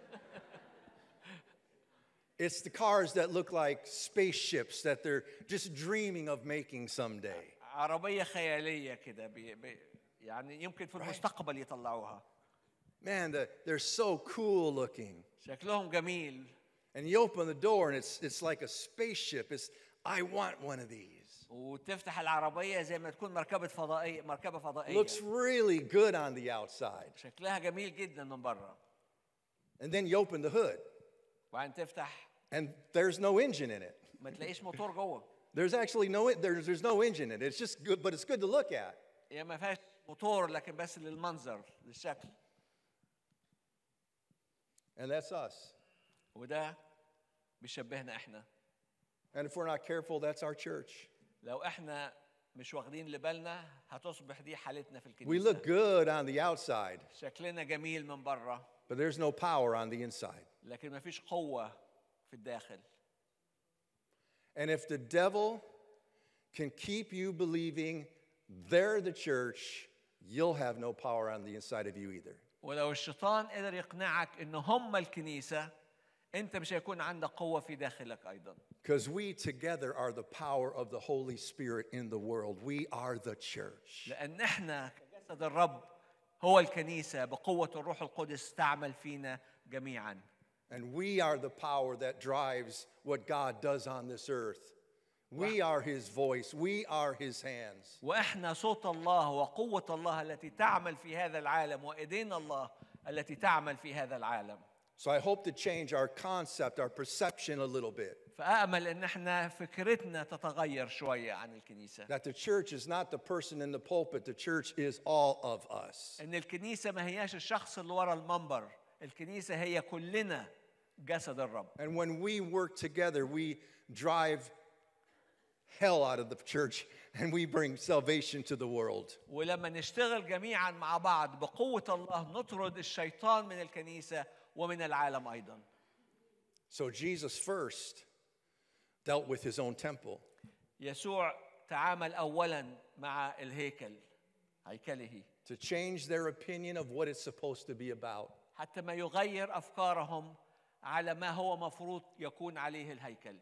It's the cars that look like spaceships that they're just dreaming of making someday. عربيه خياليه كده بي بي يعني يمكن في المستقبل يطلعوها Man, the, they're so cool looking. شكلهم جميل And you open the door and it's, it's like a spaceship. It's, I want one of these. is. وتفتح العربيه زي ما تكون مركبه فضائيه مركبه فضائيه Looks really good on the outside. شكلها جميل جدا من بره And then you open the hood, وبعدين تفتح and there's no engine in it. ما تلاقيش موتور جوه There's actually no there's, there's no engine in it. It's just good, but it's good to look at. هي ما فيهاش موتور لكن بس للمنظر للشكل And that's us. وده بيشبهنا احنا And if we're not careful, that's our church. لو احنا مش واخدين لبالنا هتصبح دي حالتنا في We الكنيسه look good on the outside, شكلنا جميل من بره but there's no power on the inside. لكن ما فيش قوه في الداخل And if the devil can keep you believing they're the church, you'll have no power on the inside of you either. ولو الشيطان قدر يقنعك ان هم الكنيسه انت مش هيكون عندك قوه في داخلك ايضا Because we together are the power of the Holy Spirit in the world. We are the church. لان احنا كجسد الرب هو الكنيسه بقوه الروح القدس تعمل فينا جميعا And we are the power that drives what God does on this earth. We are His voice, we are His hands. واحنا صوت الله وقوه الله التي تعمل في هذا العالم وايدين الله التي تعمل في هذا العالم So I hope to change our concept, our perception a little bit. فامل ان احنا فكرتنا تتغير شويه عن الكنيسه That the church is not the person in the pulpit, the church is all of us. ان الكنيسه ما هياش الشخص اللي ورا المنبر الكنيسه هي كلنا جسد الرب And when we work together, we drive hell out of the church and we bring salvation to the world. ولما نشتغل جميعا مع بعض بقوه الله نطرد الشيطان من الكنيسه ومن العالم ايضا So Jesus first dealt with his own temple. يسوع تعامل اولا مع الهيكل هيكله to change their opinion of what it's supposed to be about. حتى ما يغير افكارهم على ما هو مفروض يكون عليه الهيكل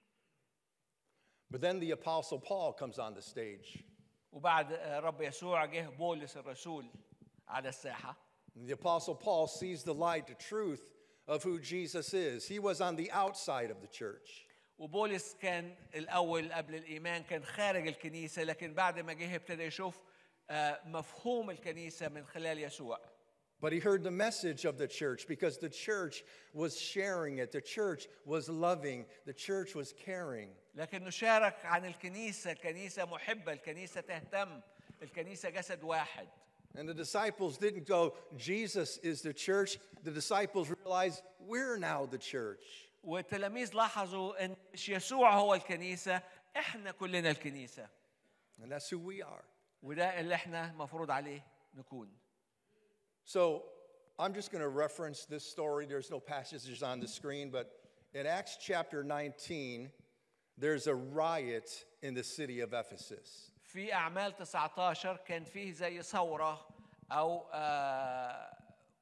But then the Apostle Paul comes on the stage. وبعد آه، رب يسوع جه بولس الرسول على الساحه And the Apostle Paul sees the light, the truth of who Jesus is. He was on the outside of the church. وبولس كان الاول قبل الايمان كان خارج الكنيسه لكن بعد ما جه ابتدى يشوف آه، مفهوم الكنيسه من خلال يسوع But he heard the message of the church because the church was sharing it, the church was loving, the church was caring. لكنه شارك عن الكنيسه كنيسه محبه الكنيسه تهتم الكنيسه جسد واحد And the disciples didn't go, Jesus is the church. The disciples realized, we're now the church. والتلاميذ لاحظوا ان مش يسوع هو الكنيسه احنا كلنا الكنيسه And that's who we are. وده اللي احنا مفروض عليه نكون So I'm just going to reference this story. There's no passages on the screen, but in Acts chapter 19, there's a riot in the city of Ephesus. في اعمال 19 كان فيه زي ثوره او آه،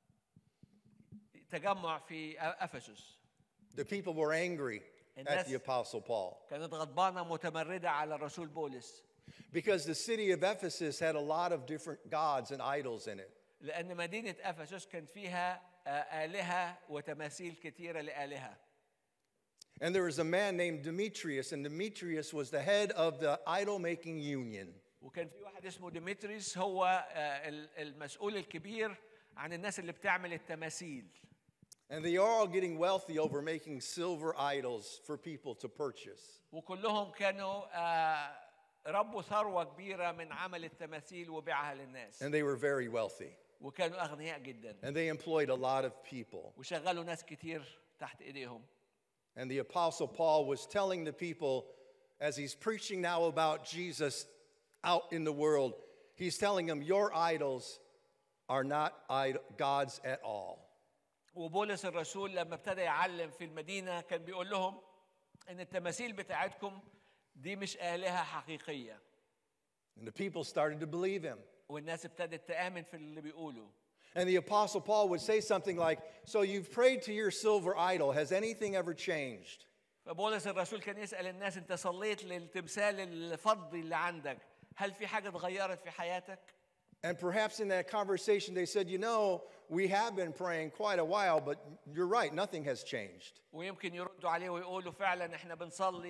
تجمع في افسس The people were angry And at that's- the Apostle Paul كانت غضبانه متمرده على الرسول بولس because the city of Ephesus had a lot of different gods and idols in it. لان مدينه افسس كان فيها آه، الهه وتماثيل كثيره لالهه And there was a man named Demetrius, and Demetrius was the head of the idol making union. وكان في واحد اسمه ديمتريس هو آه، ال- المسؤول الكبير عن الناس اللي بتعمل التماثيل And they are all getting wealthy over making silver idols for people to purchase. وكلهم كانوا آه، ربوا ثروه كبيره من عمل التماثيل وبيعها للناس And they were very wealthy. وكانوا اغنياء جدا And they employed a lot of people. وشغلوا ناس كتير تحت ايديهم And the Apostle Paul was telling the people, as he's preaching now about Jesus out in the world, he's telling them, Your idols are not id- gods at all. وبولس الرسول لما ابتدى يعلم في المدينه كان بيقول لهم ان التماثيل بتاعتكم دي مش الهه حقيقيه And the people started to believe him. والناس ابتدت تامن في اللي بيقوله And the Apostle Paul would say something like, So you've prayed to your silver idol. Has anything ever changed? فبولس الرسول كان يسال الناس انت صليت للتمثال الفضي اللي عندك هل في حاجه اتغيرت في حياتك And perhaps in that conversation, they said, You know, we have been praying quite a while, but you're right, nothing has changed. ويمكن يردوا عليه ويقولوا فعلا احنا بنصلي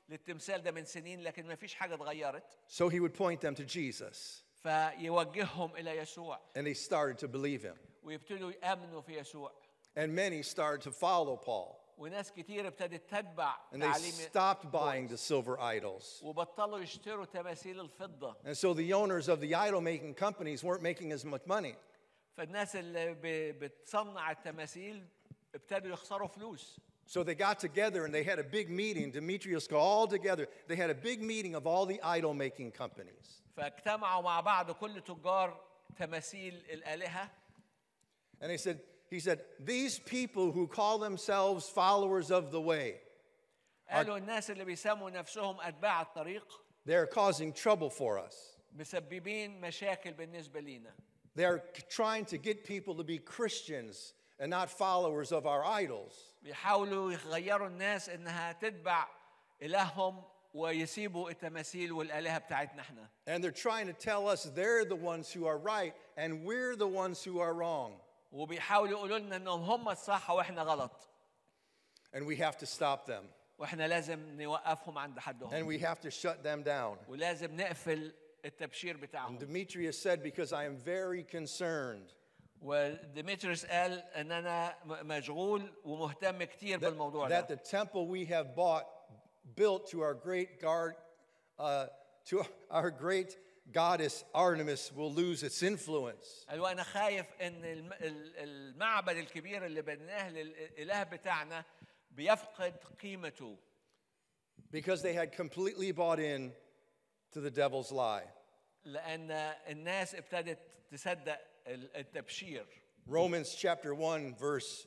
للتمثال ده من سنين لكن ما فيش حاجه اتغيرت So he would point them to Jesus, فيوجههم الى يسوع and they started to believe him. ويبتدوا يامنوا في يسوع And many started to follow Paul, وناس كتير ابتدت تتبع and they تعليم stopped buying the silver idols. وبطلوا يشتروا تماثيل الفضه And so the owners of the idol making companies weren't making as much money. فالناس اللي ب- بتصنع التماثيل ابتدوا يخسروا فلوس So they got together and they had a big meeting. Demetrius got all together. They had a big meeting of all the idol making companies. فاجتمعوا مع بعض كل تجار تماثيل الآلهة And they said, he said, these people who call themselves followers of the way, قالوا الناس اللي بيسموا نفسهم أتباع الطريق they're causing trouble for us. مسببين مشاكل بالنسبة لينا They're trying to get people to be Christians and not followers of our idols. بيحاولوا يغيروا الناس إنها تتبع إلههم ويسيبوا التماثيل والآلهة بتاعتنا احنا And they're trying to tell us they're the ones who are right and we're the ones who are wrong. وبيحاولوا يقولوا لنا إنهم هم الصح وإحنا غلط And we have to stop them. وإحنا لازم نوقفهم عند حدهم And we have to shut them down. ولازم نقفل التبشير And بتاعهم Demetrius said, Because I am very concerned وديمتريوس قال ان انا م- مشغول ومهتم كتير that, بالموضوع that ده the temple we have bought, built to our great guard, uh, to our great goddess Artemis, will lose its influence. قال وانا خايف ان الم- ال- المعبد الكبير اللي بناه للاله بتاعنا بيفقد قيمته Because they had completely bought in to the devil's lie. لان الناس ابتدت تصدق ال- التبشير Romans chapter 1, verse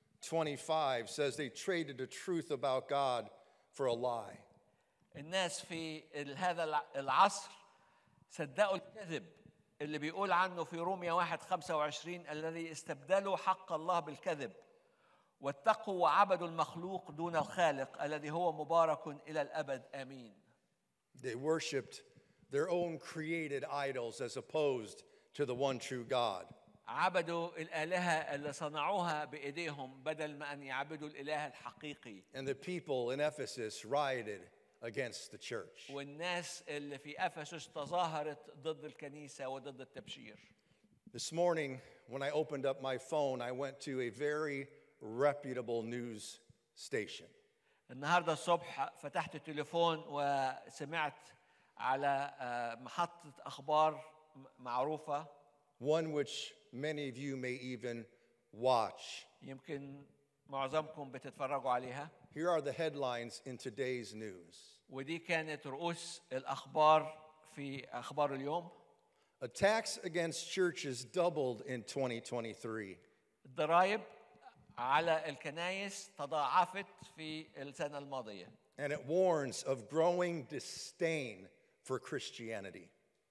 25 says they traded the truth about God for a lie. الناس في ال- هذا الع- العصر صدقوا الكذب اللي بيقول عنه في روميا واحد خمسة وعشرين الذي استبدلوا حق الله بالكذب واتقوا وعبدوا المخلوق دون الخالق الذي هو مبارك إلى الأبد آمين They worshiped their own created idols as opposed to the one true God. عبدوا الآلهة اللي صنعوها بإيديهم بدل ما أن يعبدوا الإله الحقيقي And the people in Ephesus rioted against the church. والناس اللي في أفسس تظاهرت ضد الكنيسة وضد التبشير This morning, when I opened up my phone, I went to a very reputable news station. النهارده الصبح فتحت التليفون وسمعت على آه، محطة أخبار م- معروفة one which many of you may even watch. يمكن معظمكم بتتفرجوا عليها Here are the headlines in today's news ودي كانت رؤوس الأخبار في أخبار اليوم Attacks against churches doubled in 2023. الضرائب على الكنايس تضاعفت في السنة الماضية And it warns of growing disdain for Christianity.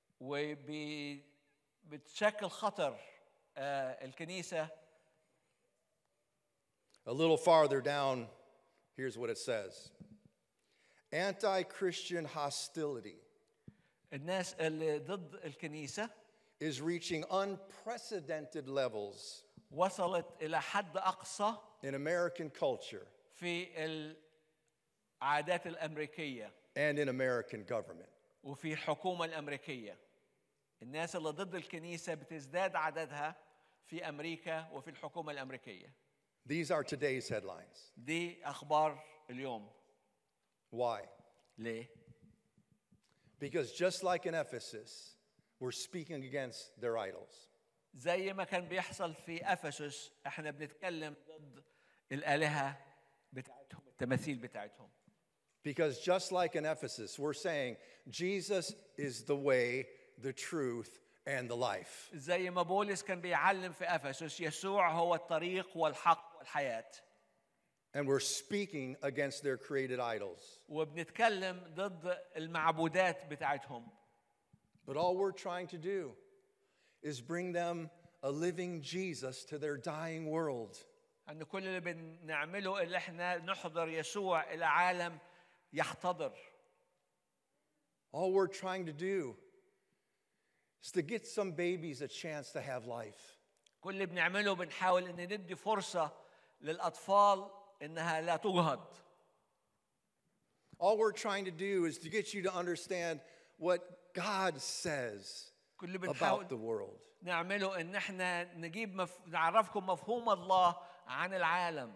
وبتشكل خطر آه، الكنيسة A little farther down, here's what it says Anti Christian hostility الناس اللي ضد الكنيسة is reaching unprecedented levels وصلت إلى حد أقصى in American culture في العادات الأمريكية and in American government. وفي الحكومة الأمريكية الناس اللي ضد الكنيسة بتزداد عددها في أمريكا وفي الحكومة الأمريكية These are today's headlines. دي أخبار اليوم Why? ليه؟ Because just like in Ephesus, we're speaking against their idols. زي ما كان بيحصل في أفسس احنا بنتكلم ضد الآلهة بتاعتهم التماثيل بتاعتهم Because just like in Ephesus, we're saying Jesus is the way, the truth, and the life. زي ما بولس كان بيعلم في أفسس يسوع هو الطريق والحق والحياة And we're speaking against their created idols. وبنتكلم ضد المعبودات بتاعتهم But all we're trying to do is bring them a living Jesus to their dying world. أن كل اللي بنعمله اللي احنا نحضر يسوع إلى عالم يحتضر All we're trying to do is to get some babies a chance to have life. كل اللي بنعمله بنحاول ان ندي فرصة للأطفال إنها لا تجهض All we're trying to do is to get you to understand what God says كل اللي بنحاول about the world. نعمله ان احنا نجيب مف... نعرفكم مفهوم الله عن العالم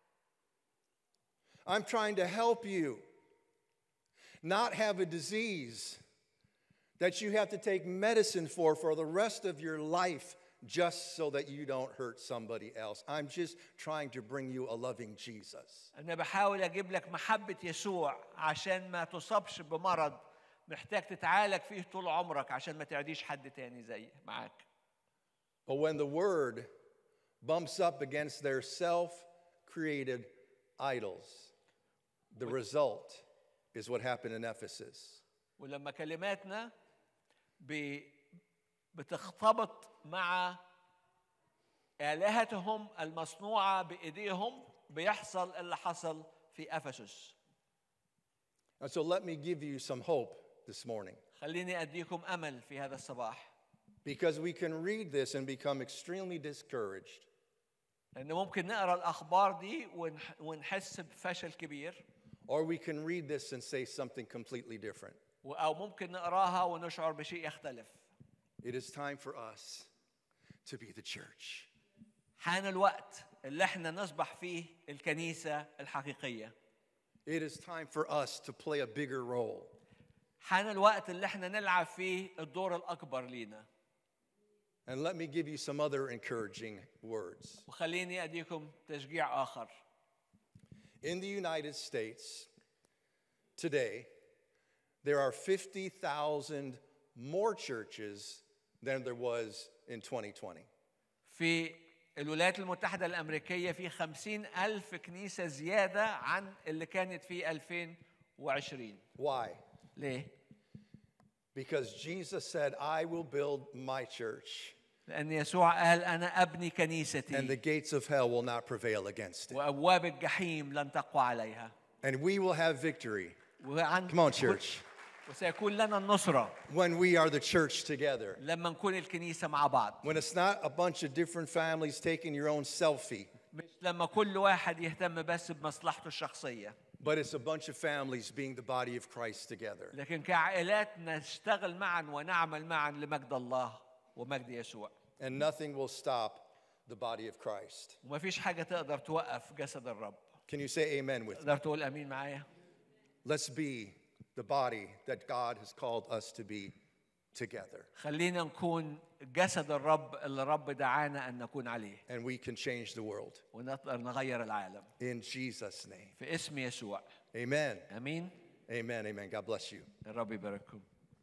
I'm trying to help you not have a disease that you have to take medicine for for the rest of your life just so that you don't hurt somebody else. I'm just trying to bring you a loving Jesus. انا بحاول اجيب لك محبه يسوع عشان ما تصابش بمرض محتاج تتعالج فيه طول عمرك عشان ما تعديش حد تاني زي معاك But when the word bumps up against their self created idols, the result is what happened in Ephesus. ولما كلماتنا ب... بتختبط مع آلهتهم المصنوعة بإيديهم بيحصل اللي حصل في أفسس And so let me give you some hope this morning خليني أديكم أمل في هذا الصباح because we can read this and become extremely discouraged. لأن ممكن نقرأ الأخبار دي ونح... ونحس بفشل كبير Or we can read this and say something completely different. و- أو ممكن نقراها ونشعر بشيء يختلف It is time for us to be the church. حان الوقت اللي احنا نصبح فيه الكنيسة الحقيقية It is time for us to play a bigger role. حان الوقت اللي احنا نلعب فيه الدور الأكبر لينا And let me give you some other encouraging words. وخليني أديكم تشجيع آخر In the United States, today, there are 50,000 more churches than there was in 2020. في الولايات المتحدة الأمريكية في خمسين ألف كنيسة زيادة عن اللي كانت في 2020 Why? ليه؟ Because Jesus said, I will build my church, لأن يسوع قال أنا أبني and the كنيستي gates of hell will not prevail against it. وأبواب الجحيم لن تقوى عليها And we will have victory. وعن Come on, church. وسيكون لنا النصرة When we are the church together. لما نكون الكنيسة مع بعض When it's not a bunch of different families taking your own selfie, مش لما كل واحد يهتم بس بمصلحته الشخصية but it's a bunch of families being the body of Christ together. لكن كعائلات نشتغل معا ونعمل معا لمجد الله ومجد يسوع And nothing will stop the body of Christ. وما فيش حاجة تقدر توقف جسد الرب Can you say amen with me? تقدر تقول أمين معايا Let's be the body that God has called us to be together. خلينا نكون جسد الرب اللي الرب دعانا أن نكون عليه And we can change the world. ونقدر نغير العالم In Jesus' name. في اسم يسوع Amen. أمين Amen. Amen. God bless you. الرب يبارككم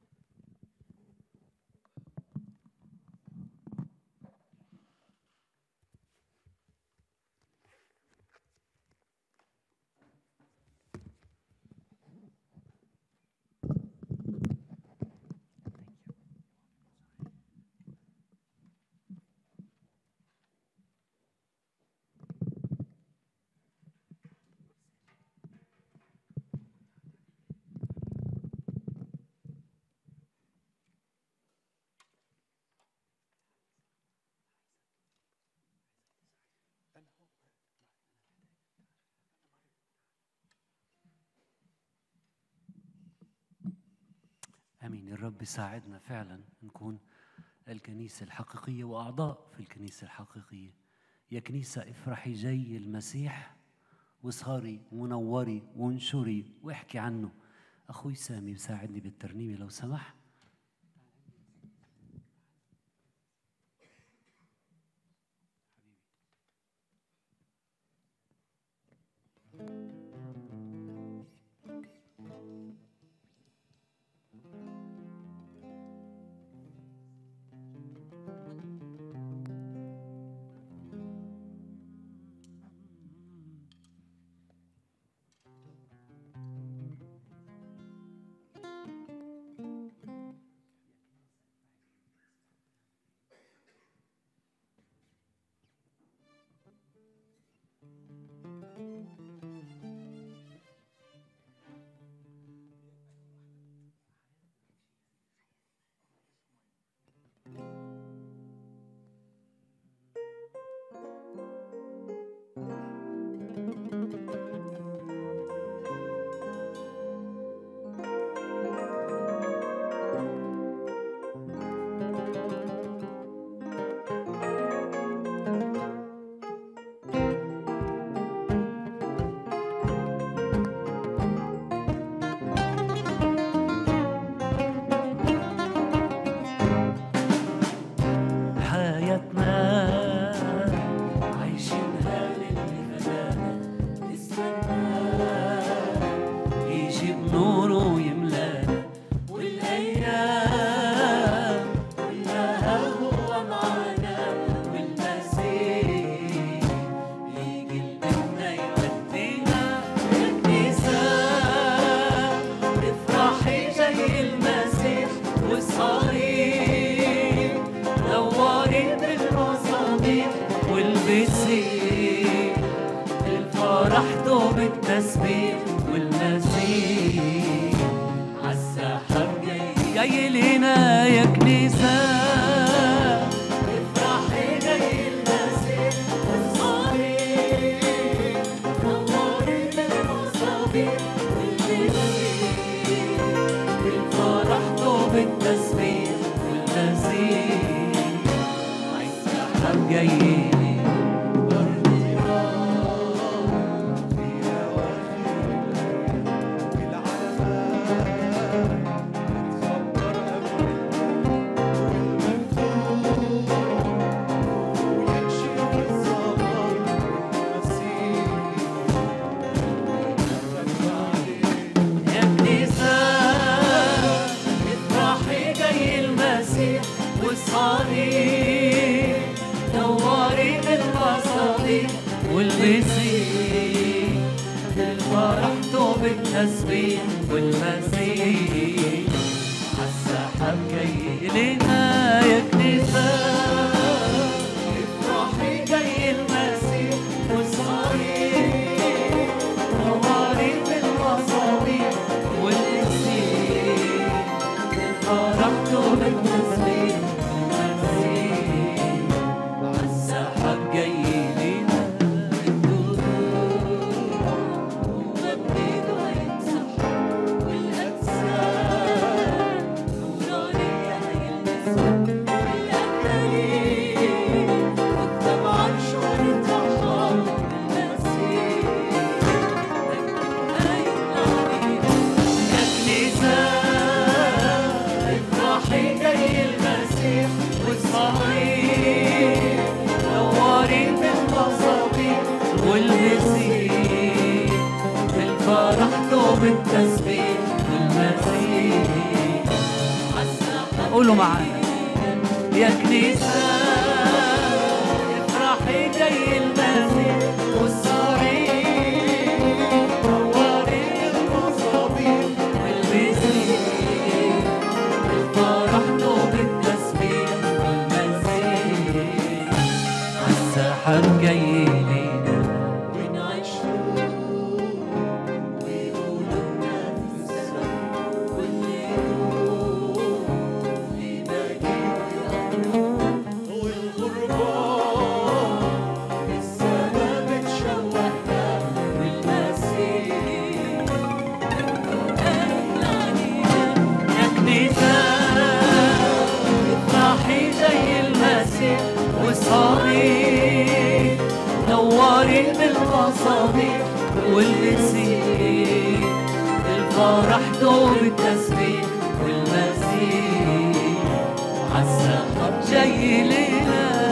امين الرب يساعدنا فعلا نكون الكنيسه الحقيقيه واعضاء في الكنيسه الحقيقيه يا كنيسه افرحي جاي المسيح واسهري ونوري وانشري واحكي عنه اخوي سامي مساعدني بالترنيمه لو سمح حياتنا عايشينها للي فدانا نستنى يجي بنوره ويملانا والايام كلها هو معانا والمسيح يجي لبيتنا يودينا يا كنيسة افرحي جاي المسيح وصاري نوري بالمصابيح والبسي الفرح دوب التسبيح والمسيح عالسحاب جاي جاي لينا يا كنيسة افرحي جاي المسيح وصاري نوري بالمصابيح والمسيح الفرح دوب التسبيح والمسيح عالسحاب جاي يا كنيسة افرحي جاي المسيح والصليب نوري بالمصابيح والمسيح الفرح دوب التسبيح والمسيح عالسحاب جاي لنا يا كنيسة افرحي جاي المسيح والصليب نوري بالمصابيح والنسيم فرحت بالتسبيح والمسيح عالسحاب جاي لينا وبإيده هيتسحب والأجساد نورانية هيلبسها والأكاليل قدام عرشه هنترحم بالمسيح يا كنيسة افرحي جاي المسيح والصليب نوري بالمصابيح والمسيح الفرح دوب التسبيح والمسيح قولوا معانا يا كنيسة افرحي جاي المسيح والصليب نوري المصابيح والمسيح الفرح دوب التسبيح والمسيح عالسحاب جاي لينا ونعيش ويقولوا نفسه واللي يروح يبقى والغربان السما بتشوهنا والمسيح يا كنيسة افرحي زي المسيح والصليب نوري بالمصابيح والمسيح الفرح دوب التسبيح والمسيح عالسحاب جاي لنا